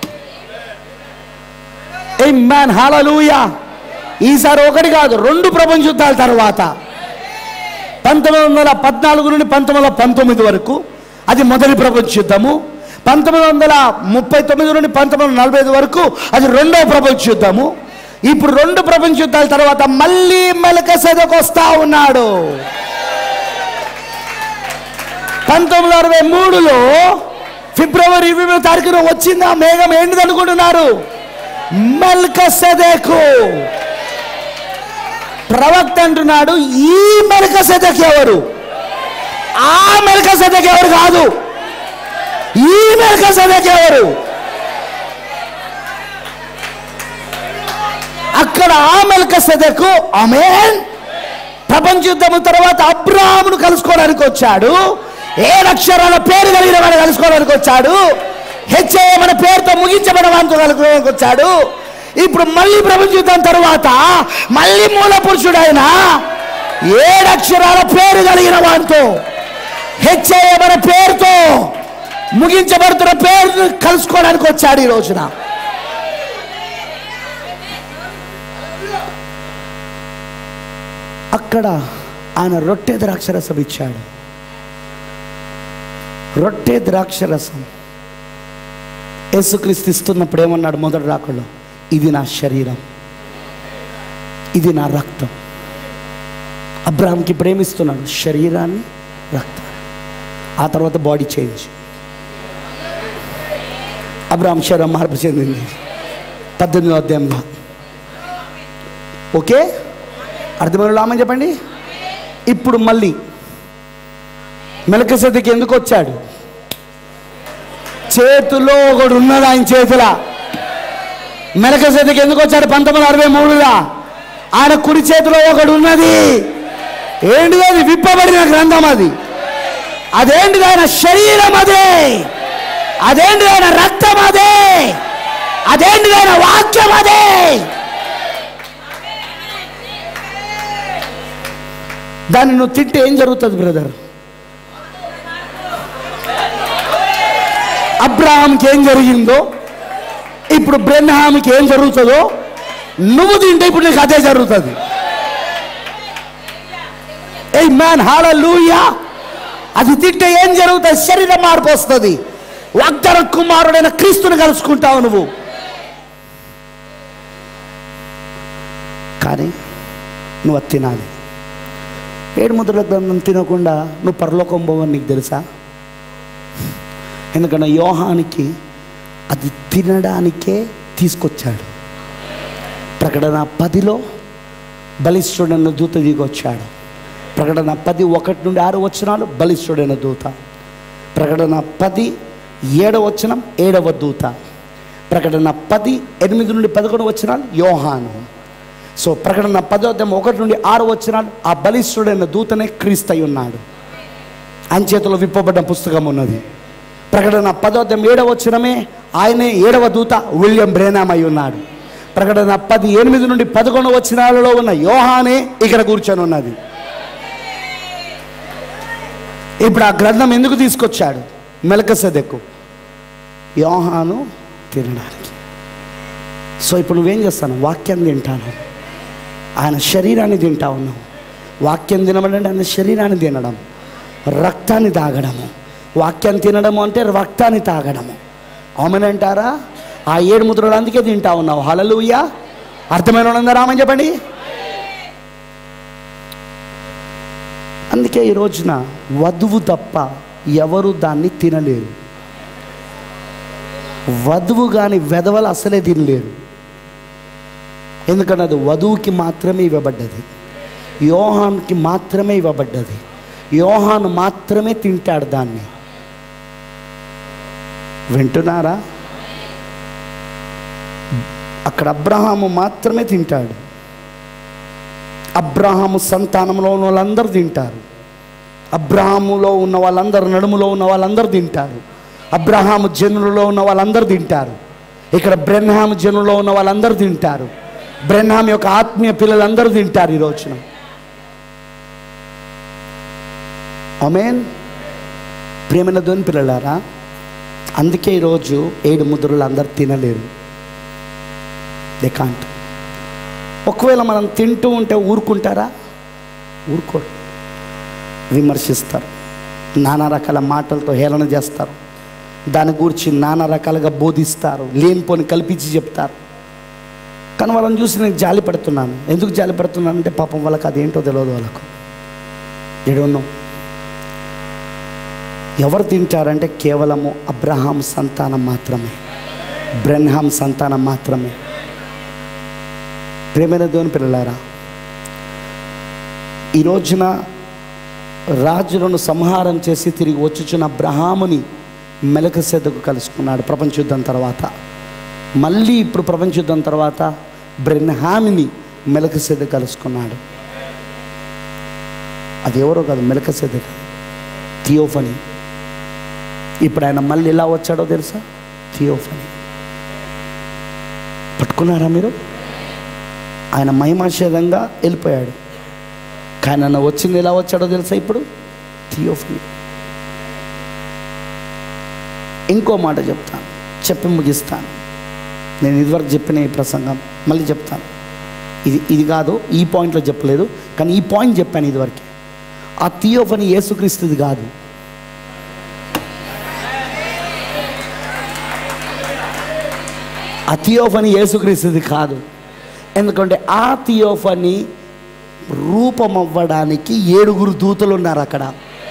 ఏ మ్యాన్ హాలూయా ఈసారి ఒకటి కాదు రెండు ప్రపంచ యుద్ధాల తర్వాత పంతొమ్మిది వందల పద్నాలుగు నుండి పంతొమ్మిది వందల పంతొమ్మిది వరకు అది మొదటి ప్రపంచ యుద్ధము పంతొమ్మిది వందల ముప్పై తొమ్మిది నుండి పంతొమ్మిది వందల నలభై ఐదు వరకు అది రెండవ ప్రపంచ యుద్ధము ఇప్పుడు రెండు ప్రపంచ యుద్ధాల తర్వాత మళ్ళీ మెలక సెదకు వస్తా ఉన్నాడు పంతొమ్మిది వందల అరవై మూడులో ఫిబ్రవరి ఇరవై తారీఖున వచ్చింది ఆ మేఘం ఏంటిది అనుకుంటున్నారు మెల్క సెదకు ప్రవక్త అంటున్నాడు ఈ మెలక సెదక్ ఎవరు ఆ మెలక సెదక్ ఎవరు కాదు ఈ మెలక సెదక్ ఎవరు అక్కడ ఆ మెలక సెదకు అమేన్ ప్రపంచ యుద్ధము తర్వాత అబ్రాహామును కలుసుకోవడానికి వచ్చాడు ఏ అక్షరాల పేరు కలిగిన వాడు కలుసుకోవడానికి వచ్చాడు హెచ్ఐ మన పేరుతో ముగించబడిన వాడితో కలుసుకోవడానికి వచ్చాడు ఇప్పుడు మళ్ళీ ప్రపంచ యుద్ధం తర్వాత మళ్ళీ మూల పురుషుడైన ఏడక్షరాల పేరు కలిగిన వాడితో హెచ్ఐ మన పేరుతో ముగించబడుతున్న పేరు కలుసుకోవడానికి వచ్చాడు ఈ రోజున అక్కడ ఆయన రొట్టె ద్రాక్షరసం ఇచ్చాడు రొట్టె ద్రాక్షరసం యేసుక్రీస్తు ఇస్తున్నప్పుడు ఏమన్నాడు మొదటి రాకల్లో ఇది నా శరీరం ఇది నా రక్తం అబ్రాహాంకి ప్రేమిస్తున్నాడు శరీరాన్ని రక్తం ఆ తర్వాత బాడీ చేంజ్ అబ్రాహం శరీరం మార్పు చెందింది పద్దెనిమిదో అధ్యాయంలో ఓకే అర్థమైన లామని చెప్పండి ఇప్పుడు మళ్ళీ మెలకసెదకి ఎందుకు వచ్చాడు చేతిలో ఒకడు ఉన్నది ఆయన చేతిలో మెలకసెదకి ఎందుకు వచ్చాడు పంతొమ్మిది వందల అరవై మూడులో ఆయన కుడి చేతిలో ఒకడు ఉన్నది ఏంటిది అది విప్పబడిన గ్రంథం అది అదేంటిది ఆయన శరీరం అదే అదేంటిది ఆయన రక్తం అదే అదేంటిది ఆయన వాక్యం అదే దాన్ని నువ్వు తింటే ఏం జరుగుతుంది బ్రదర్ అబ్రహాంకి ఏం జరిగిందో ఇప్పుడు బ్రెన్హామ్కి ఏం జరుగుతుందో నువ్వు తింటే ఇప్పుడు నీకు అదే జరుగుతుంది ఏ మ్యాన్ హాలూయా అది తింటే ఏం జరుగుతుంది శరీరం మార్పు వస్తుంది వాగ్దాన కుమారుడైన క్రీస్తుని కలుసుకుంటావు నువ్వు కానీ నువ్వు అది తినాలి ఏడు ముద్రల గ్రంథం తినకుండా నువ్వు పరలోకం పోవని నీకు తెలుసా ఎందుకంటే యోహానికి అది తినడానికే తీసుకొచ్చాడు ప్రకటన పదిలో బలిష్ఠుడైన దూత దిగొచ్చాడు ప్రకటన పది ఒకటి నుండి ఆరు వచనాలు బలిష్ఠుడైన దూత ప్రకటన పది ఏడవ వచనం ఏడవ దూత ప్రకటన పది ఎనిమిది నుండి పదకొండు వచనాలు యోహాను సో ప్రకటన పదోధ్యం ఒకటి నుండి ఆరు వచనాలు ఆ బలిష్ఠుడైన దూతనే క్రీస్తై ఉన్నాడు ఆయన చేతిలో విప్పబడ్డ పుస్తకం ఉన్నది ప్రకటన పదోధ్యం ఏడవ వచనమే ఆయనే ఏడవ దూత విలియం బ్రేనామ్ అయి ఉన్నాడు ప్రకటన పది ఎనిమిది నుండి పదకొండు వచనాలలో ఉన్న యోహానే ఇక్కడ కూర్చొని ఉన్నది ఇప్పుడు ఆ గ్రంథం ఎందుకు తీసుకొచ్చాడు మెలకసెదెక్కు యోహాను తినడానికి సో ఇప్పుడు నువ్వేం చేస్తాను వాక్యం తింటాను ఆయన శరీరాన్ని తింటా ఉన్నావు వాక్యం తినడం అంటే ఆయన శరీరాన్ని తినడం రక్తాన్ని తాగడము వాక్యం తినడము అంటే రక్తాన్ని తాగడము అవునంటారా ఆ ఏడు ముద్రలు అందుకే తింటా ఉన్నావు హలలుయ్యా అర్థమైన వాళ్ళందరూ రామని చెప్పండి అందుకే ఈ రోజున వధువు తప్ప ఎవరు దాన్ని తినలేరు వధువు కానీ వెధవలు అసలే తినలేరు ఎందుకంటే అది వధువుకి మాత్రమే ఇవ్వబడ్డది యోహాన్కి మాత్రమే ఇవ్వబడ్డది యోహాను మాత్రమే తింటాడు దాన్ని వింటున్నారా అక్కడ అబ్రహాము మాత్రమే తింటాడు అబ్రహాము సంతానంలో ఉన్న వాళ్ళందరూ తింటారు అబ్రహాములో ఉన్న వాళ్ళందరూ నడుములో ఉన్న వాళ్ళందరూ తింటారు అబ్రహాము జనులలో ఉన్న వాళ్ళందరూ తింటారు ఇక్కడ బ్రెన్హాము జనులో ఉన్న వాళ్ళందరూ తింటారు బ్రెన్హాం యొక్క ఆత్మీయ పిల్లలందరూ తింటారు ఈ రోజున అమేన్ ప్రేమైన ధ్వని పిల్లలారా అందుకే ఈరోజు ఏడు ముద్రలు అందరు తినలేరు దే కాంట్ ఒకవేళ మనం తింటూ ఉంటే ఊరుకుంటారా ఊరుకోరు విమర్శిస్తారు నానా రకాల మాటలతో హేళన చేస్తారు దాని గురించి నానా రకాలుగా బోధిస్తారు లేనిపోని కల్పించి చెప్తారు కానీ వాళ్ళని చూసి నేను జాలి పడుతున్నాను ఎందుకు జాలి పడుతున్నాను అంటే పాపం వాళ్ళకి అదేంటో తెలియదు వాళ్ళకు ఎడున్నో ఎవరు తింటారంటే కేవలము అబ్రహాం సంతానం మాత్రమే బ్రెన్హాం సంతానం మాత్రమే ప్రేమైన దేవుని పిల్లలారా ఈ రోజున రాజులను సంహారం చేసి తిరిగి వచ్చుచున్న అబ్రహాముని మెలకసెద్దకు కలుసుకున్నాడు ప్రపంచ యుద్ధం తర్వాత మళ్ళీ ఇప్పుడు ప్రపంచ యుద్ధం తర్వాత బ్రెన్హామిని మెలకసెద్ద కలుసుకున్నాడు అది ఎవరో కాదు మెలకసెద్ద కాదు థియోఫనీ ఇప్పుడు ఆయన మళ్ళీ ఎలా వచ్చాడో తెలుసా థియోఫనీ పట్టుకున్నారా మీరు ఆయన మహిమాషేదంగా వెళ్ళిపోయాడు కానీ ఆయన వచ్చింది ఎలా వచ్చాడో తెలుసా ఇప్పుడు థియోఫనీ ఇంకో మాట చెప్తాను చెప్పి ముగిస్తాను నేను ఇదివరకు చెప్పిన ఈ ప్రసంగం మళ్ళీ చెప్తాను ఇది ఇది కాదు ఈ పాయింట్లో చెప్పలేదు కానీ ఈ పాయింట్ చెప్పాను ఇదివరకు ఆ థియోఫనీ యేసుక్రీస్తుది కాదు ఆ థియోఫనీ యేసుక్రీస్తుది కాదు ఎందుకంటే ఆ థియోఫనీ రూపమవ్వడానికి ఏడుగురు దూతలు ఉన్నారు అక్కడ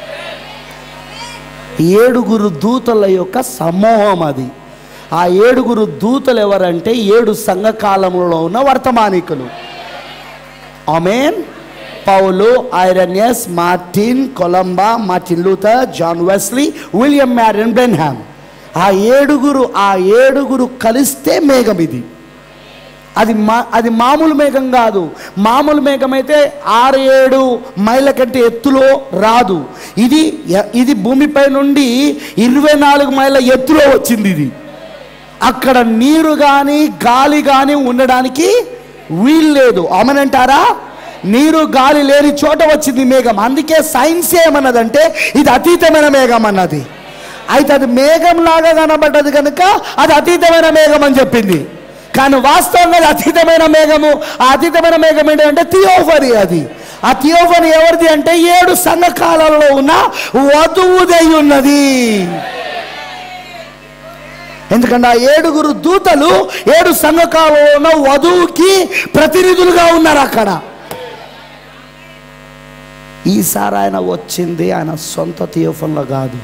ఏడుగురు దూతల యొక్క సమూహం అది ఆ ఏడుగురు దూతలు ఎవరంటే ఏడు సంఘకాలంలో ఉన్న వర్తమానికులు ఆమెన్ పౌలు Irenaeus Martin Columba Martin Luther John Wesley William Marrion Branham ఆ ఏడుగురు ఆ ఏడుగురు కలిస్తే మేఘం ఇది అది మా అది మామూలు మేఘం కాదు మామూలు మేఘం అయితే ఆరు ఏడు మైళ్ళ కంటే ఎత్తులో రాదు ఇది ఎ- ఇది భూమిపై నుండి ఇరవై నాలుగు మైళ్ళ ఎత్తులో వచ్చింది ఇది అక్కడ నీరు కానీ గాలి కానీ ఉండడానికి వీల్లేదు అమనంటారా నీరు గాలి లేని చోట వచ్చింది మేఘం అందుకే సైన్స్ ఏమన్నదంటే ఇది అతీతమైన మేఘం అన్నది అయితే అది మేఘం లాగా కనబడ్డది కనుక అది అతీతమైన మేఘం అని చెప్పింది కానీ వాస్తవంగా అది అతీతమైన మేఘము ఆ అతీతమైన మేఘం ఏంటంటే థియోఫరీ అది ఆ థియోఫరీ ఎవరిది అంటే ఏడు సంఘకాలంలో ఉన్న వధువుదై ఉన్నది ఎందుకంటే ఆ ఏడుగురు దూతలు ఏడు సంఘకాలలో ఉన్న వధువుకి ప్రతినిధులుగా ఉన్నారు అక్కడ ఈసారి ఆయన వచ్చింది ఆయన సొంత థియోఫన్లో కాదు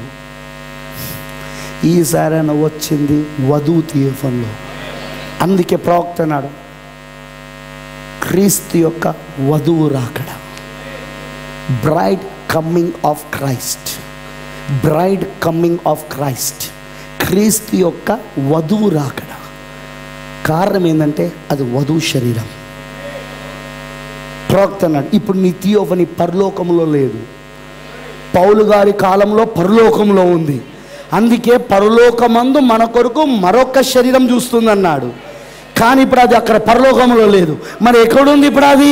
ఈసారి ఆయన వచ్చింది వధువు థియోఫన్లో అందుకే ప్రవక్త అన్నాడు క్రీస్తు యొక్క వధువు రాకడ bride coming of Christ bride coming of Christ క్రీస్తు యొక్క వధువు రాకడ కారణం ఏంటంటే అది వధువు శరీరం ప్రవక్త అన్నాడు ఇప్పుడు నీ థియోఫని పరలోకంలో లేదు పౌలు గారి కాలంలో పరలోకంలో ఉంది అందుకే పరలోకమందు మన కొరకు మరొక శరీరం చూస్తుందన్నాడు కానీ ఇప్పుడు అది అక్కడ పరలోకంలో లేదు మరి ఎక్కడుంది ఇప్పుడు అది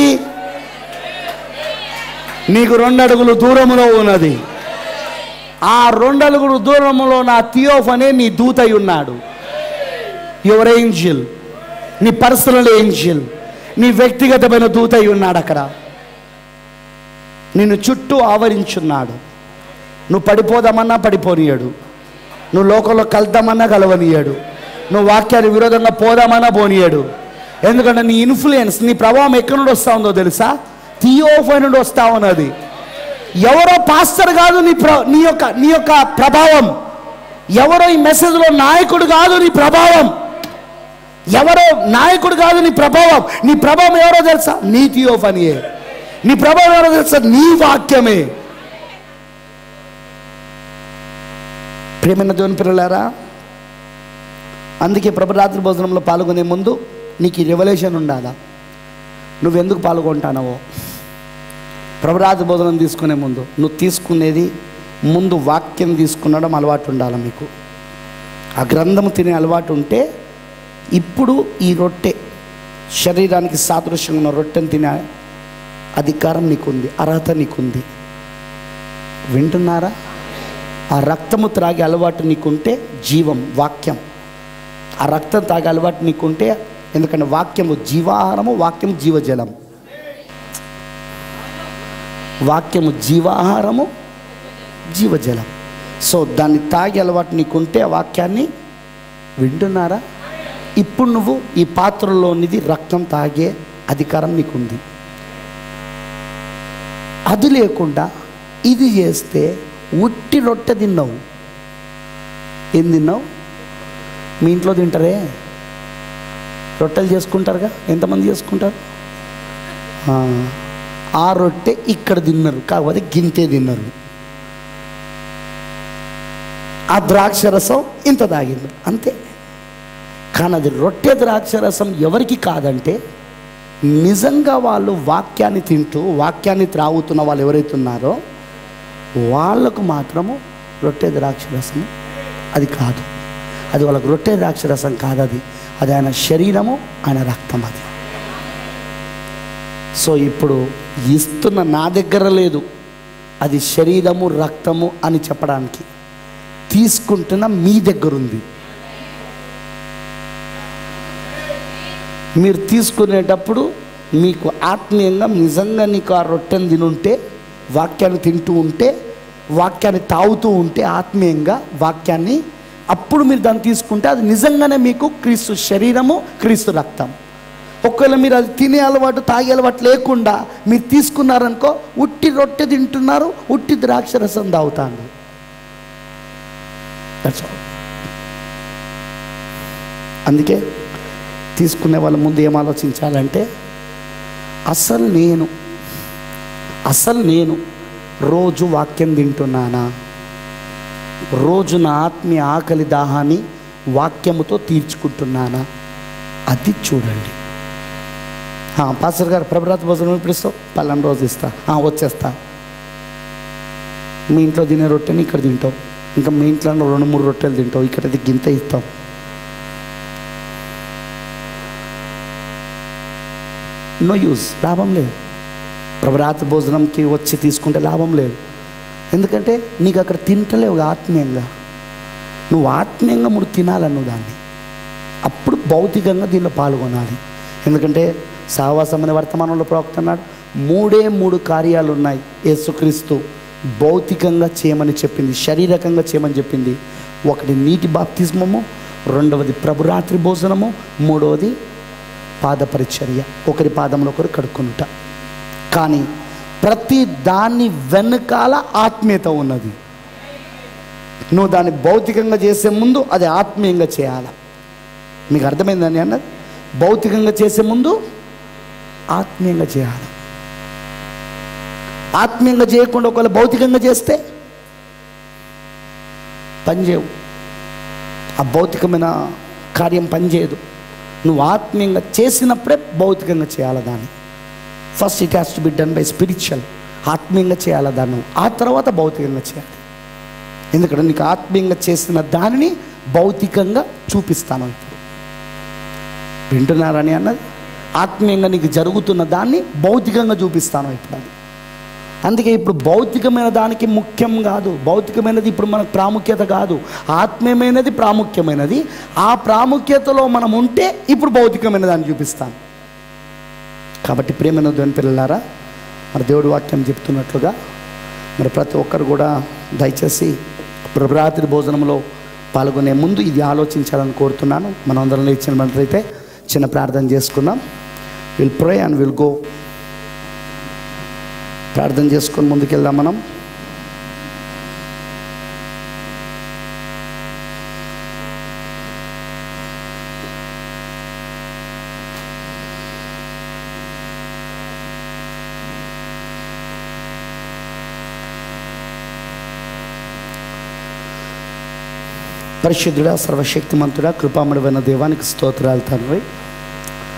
నీకు రెండు అడుగులు దూరములో ఉన్నది ఆ రెండు అడుగులు దూరములో నా థియోఫ్ అనే నీ దూతై ఉన్నాడు యువర్ ఏంజిల్ నీ పర్సనల్ ఏంజిల్ నీ వ్యక్తిగతమైన దూతై ఉన్నాడు అక్కడ నిన్ను చుట్టూ ఆవరించున్నాడు నువ్వు పడిపోదామన్నా పడిపోనీయడు నువ్వు లోకంలో కలుద్దామన్నా కలవనీయడు నువ్వు వాక్యానికి విరోధంగా పోదామన్నా పోనీయడు ఎందుకంటే నీ ఇన్ఫ్లుయెన్స్ నీ ప్రభావం ఎక్కడి నుండి వస్తా ఉందో తెలుసా థియోఫై నుండి వస్తా ఉన్నది ఎవరో పాస్టర్ కాదు నీ ప్ర నీ యొక్క నీ యొక్క ప్రభావం ఎవరో ఈ మెసేజ్లో నాయకుడు కాదు నీ ప్రభావం ఎవరో నాయకుడు కాదు నీ ప్రభావం నీ ప్రభావం ఎవరో తెలుసా నీ థియోఫనియే నీ ప్రభావం ఎవరో తెలుసా నీ వాక్యమే ప్రేమైన దేవుని పిల్లలారా అందుకే ప్రభు రాత్రి భోజనంలో పాల్గొనే ముందు నీకు ఈ రెవల్యూషన్ ఉండాలా నువ్వెందుకు పాల్గొంటానవో ప్రభురాజ బోధనం తీసుకునే ముందు నువ్వు తీసుకునేది ముందు వాక్యం తీసుకునడం అలవాటు ఉండాలి మీకు ఆ గ్రంథము తినే అలవాటు ఉంటే ఇప్పుడు ఈ రొట్టె శరీరానికి సాదృశ్యంగా ఉన్న రొట్టెను తినే అధికారం నీకుంది అర్హత నీకుంది వింటున్నారా ఆ రక్తము త్రాగే అలవాటు నీకుంటే జీవం వాక్యం ఆ రక్తం తాగే అలవాటు నీకుంటే ఎందుకంటే వాక్యము జీవాహారము వాక్యము జీవజలం వాక్యము జీవాహారము జీవజలం సో దాన్ని తాగే అలవాటు నీకుంటే ఆ వాక్యాన్ని వింటున్నారా ఇప్పుడు నువ్వు ఈ పాత్రలోనిది రక్తం తాగే అధికారం నీకుంది అది లేకుండా ఇది చేస్తే ఉట్టి రొట్టె తిన్నావు ఏం తిన్నావు మీ ఇంట్లో తింటారే రొట్టెలు చేసుకుంటారుగా ఎంతమంది చేసుకుంటారు ఆ, ఆ రొట్టె ఇక్కడ తిన్నారు కాకపోతే గింతే తిన్నారు ఆ ద్రాక్ష రసం ఇంత తాగింది అంతే కానీ అది రొట్టె ద్రాక్ష రసం ఎవరికి కాదంటే నిజంగా వాళ్ళు వాక్యాన్ని తింటూ వాక్యాన్ని త్రాగుతున్న వాళ్ళు ఎవరైతే ఉన్నారో వాళ్ళకు మాత్రము రొట్టె ద్రాక్ష రసం అది కాదు అది వాళ్ళకు రొట్టె ద్రాక్ష రసం కాదు అది అది ఆయన శరీరము ఆయన రక్తం అది సో ఇప్పుడు ఇస్తున్న నా దగ్గర లేదు అది శరీరము రక్తము అని చెప్పడానికి తీసుకుంటున్న మీ దగ్గర ఉంది మీరు తీసుకునేటప్పుడు మీకు ఆత్మీయంగా నిజంగా నీకు ఆ రొట్టెను తినుంటే వాక్యాన్ని తింటూ ఉంటే వాక్యాన్ని తాగుతూ ఉంటే ఆత్మీయంగా వాక్యాన్ని అప్పుడు మీరు దాన్ని తీసుకుంటే అది నిజంగానే మీకు క్రీస్తు శరీరము క్రీస్తు రక్తం ఒకవేళ మీరు అది తినే అలవాటు తాగే అలవాటు లేకుండా మీరు తీసుకున్నారనుకో ఉట్టి రొట్టె తింటున్నారు ఉట్టి ద్రాక్ష రసం తాగుతాను That's all. అందుకే తీసుకునే వాళ్ళ ముందు ఏం ఆలోచించాలంటే అసలు నేను అసలు నేను రోజు వాక్యం తింటున్నానా రోజు నా ఆత్మీయ ఆకలి దాహాన్ని వాక్యముతో తీర్చుకుంటున్నానా అది చూడండి ఆ, పాస్టర్ గారు ప్రభురాత భోజనం ఎప్పుడు ఇస్తావు పలానా రోజు ఇస్తా ఆ, వచ్చేస్తా మీ ఇంట్లో తినే రొట్టెని ఇక్కడ తింటావు ఇంకా మీ ఇంట్లో రెండు మూడు రొట్టెలు తింటావు ఇక్కడ అది గింత ఇస్తాం నో యూజ్ లాభం లేదు ప్రభరాత భోజనంకి వచ్చి తీసుకుంటే లాభం లేదు ఎందుకంటే నీకు అక్కడ తింటలేవు ఆత్మీయంగా నువ్వు ఆత్మీయంగా ముడు తినాలి నువ్వు దాన్ని అప్పుడు భౌతికంగా దీనిలో పాల్గొనాలి ఎందుకంటే సహవాసం అనే వర్తమానంలో ప్రవక్తన్నాడు మూడే మూడు కార్యాలు ఉన్నాయి యేసుక్రీస్తు భౌతికంగా చేయమని చెప్పింది శారీరకంగా చేయమని చెప్పింది ఒకటి నీటి బాప్తిస్మము రెండవది ప్రభురాత్రి భోజనము మూడవది పాద పరిచర్య ఒకరి పాదంలో ఒకరు కడుక్కుంట కానీ ప్రతి దాన్ని వెనకాల ఆత్మీయత ఉన్నది నువ్వు దాన్ని భౌతికంగా చేసే ముందు అది ఆత్మీయంగా చేయాలి మీకు అర్థమైందని అన్నది భౌతికంగా చేసే ముందు ఆత్మీయంగా చేయాలి ఆత్మీయంగా చేయకుండా ఒకవేళ భౌతికంగా చేస్తే పనిచేయవు ఆ భౌతికమైన కార్యం పనిచేయదు నువ్వు ఆత్మీయంగా చేసినప్పుడే భౌతికంగా చేయాలి దాన్ని first it has to be done by spiritual ఆత్మీయంగా చేయాలి దాన్ని నువ్వు. ఆ తర్వాత భౌతికంగా చేయాలి ఎందుకంటే నీకు ఆత్మీయంగా చేసిన దానిని భౌతికంగా చూపిస్తాను ఇప్పుడు వింటున్నారని అన్నది ఆత్మీయంగా నీకు జరుగుతున్న దాన్ని భౌతికంగా చూపిస్తాను ఇప్పుడు అది అందుకే ఇప్పుడు భౌతికమైన దానికి ముఖ్యం కాదు భౌతికమైనది ఇప్పుడు మనకు ప్రాముఖ్యత కాదు ఆత్మీయమైనది ప్రాముఖ్యమైనది ఆ ప్రాముఖ్యతలో మనం ఉంటే ఇప్పుడు భౌతికమైన దాన్ని చూపిస్తాను కాబట్టి ప్రేమైన దేవుని పిల్లలారా మరి దేవుడి వాక్యం చెప్తున్నట్లుగా మరి ప్రతి ఒక్కరు కూడా దయచేసి ప్రభరాత్రి భోజనంలో పాల్గొనే ముందు ఇది ఆలోచించాలని కోరుతున్నాను మనం అందరం లేచినట్లయితే చిన్న ప్రార్థన చేసుకుందాం will pray and will go ప్రార్థన చేసుకొని ముందుకెళ్దాం మనం పరిశుద్ధుడా సర్వశక్తిమంతుడా కృపామడువైన దేవానికి స్తోత్రాలు తండ్రి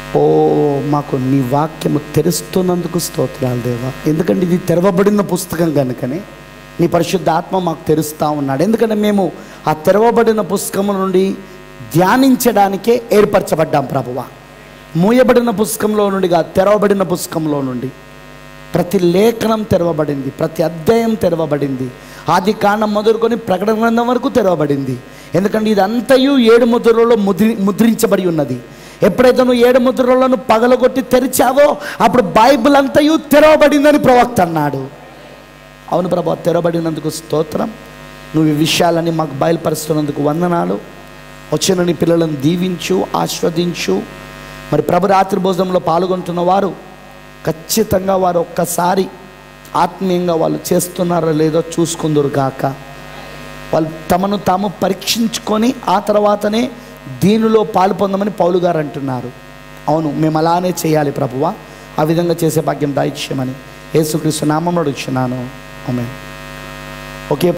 ఓ మాకు నీ వాక్యము తెరుస్తున్నందుకు స్తోత్రాలు దేవా ఎందుకంటే ఇది తెరవబడిన పుస్తకం కనుకనే నీ పరిశుద్ధ ఆత్మ మాకు తెరుస్తూ ఉన్నాడు ఎందుకంటే మేము ఆ తెరవబడిన పుస్తకం నుండి ధ్యానించడానికే ఏర్పరచబడ్డాం ప్రభువ మూయబడిన పుస్తకంలో నుండి కాదు తెరవబడిన పుస్తకంలో నుండి ప్రతి లేఖనం తెరవబడింది ప్రతి అధ్యాయం తెరవబడింది ఆది కాండం మొదలుకొని ప్రకటన గ్రంథం వరకు తెరవబడింది ఎందుకంటే ఇదంతయు ఏడు ముద్రలలో ముద్రి ముద్రించబడి ఉన్నది ఎప్పుడైతే నువ్వు ఏడు ముద్రలను పగలగొట్టి తెరిచావో అప్పుడు బైబిల్ అంతయు తెరవబడిందని ప్రవక్త అన్నాడు అవును ప్రభా తెరవబడినందుకు స్తోత్రం నువ్వు ఈ విషయాలని మాకు బయలుపరుస్తున్నందుకు వందనాలు వచ్చిన నీ పిల్లలను దీవించు ఆస్వాదించు మరి ప్రభు రాత్రి భోజనంలో పాల్గొంటున్న వారు ఖచ్చితంగా వారు ఒక్కసారి ఆత్మీయంగా వాళ్ళు చేస్తున్నారో లేదో చూసుకుందరు గాక వాళ్ళు తమను తాము పరీక్షించుకొని ఆ తర్వాతనే దీనిలో పాలు పొందమని పౌలు గారు అంటున్నారు అవును మేము అలానే చేయాలి ప్రభువా ఆ విధంగా చేసే భాగ్యం దాయిచ్యమని యేసుక్రీస్తు నామంలో ఇచ్చున్నాను ఆమె ఓకే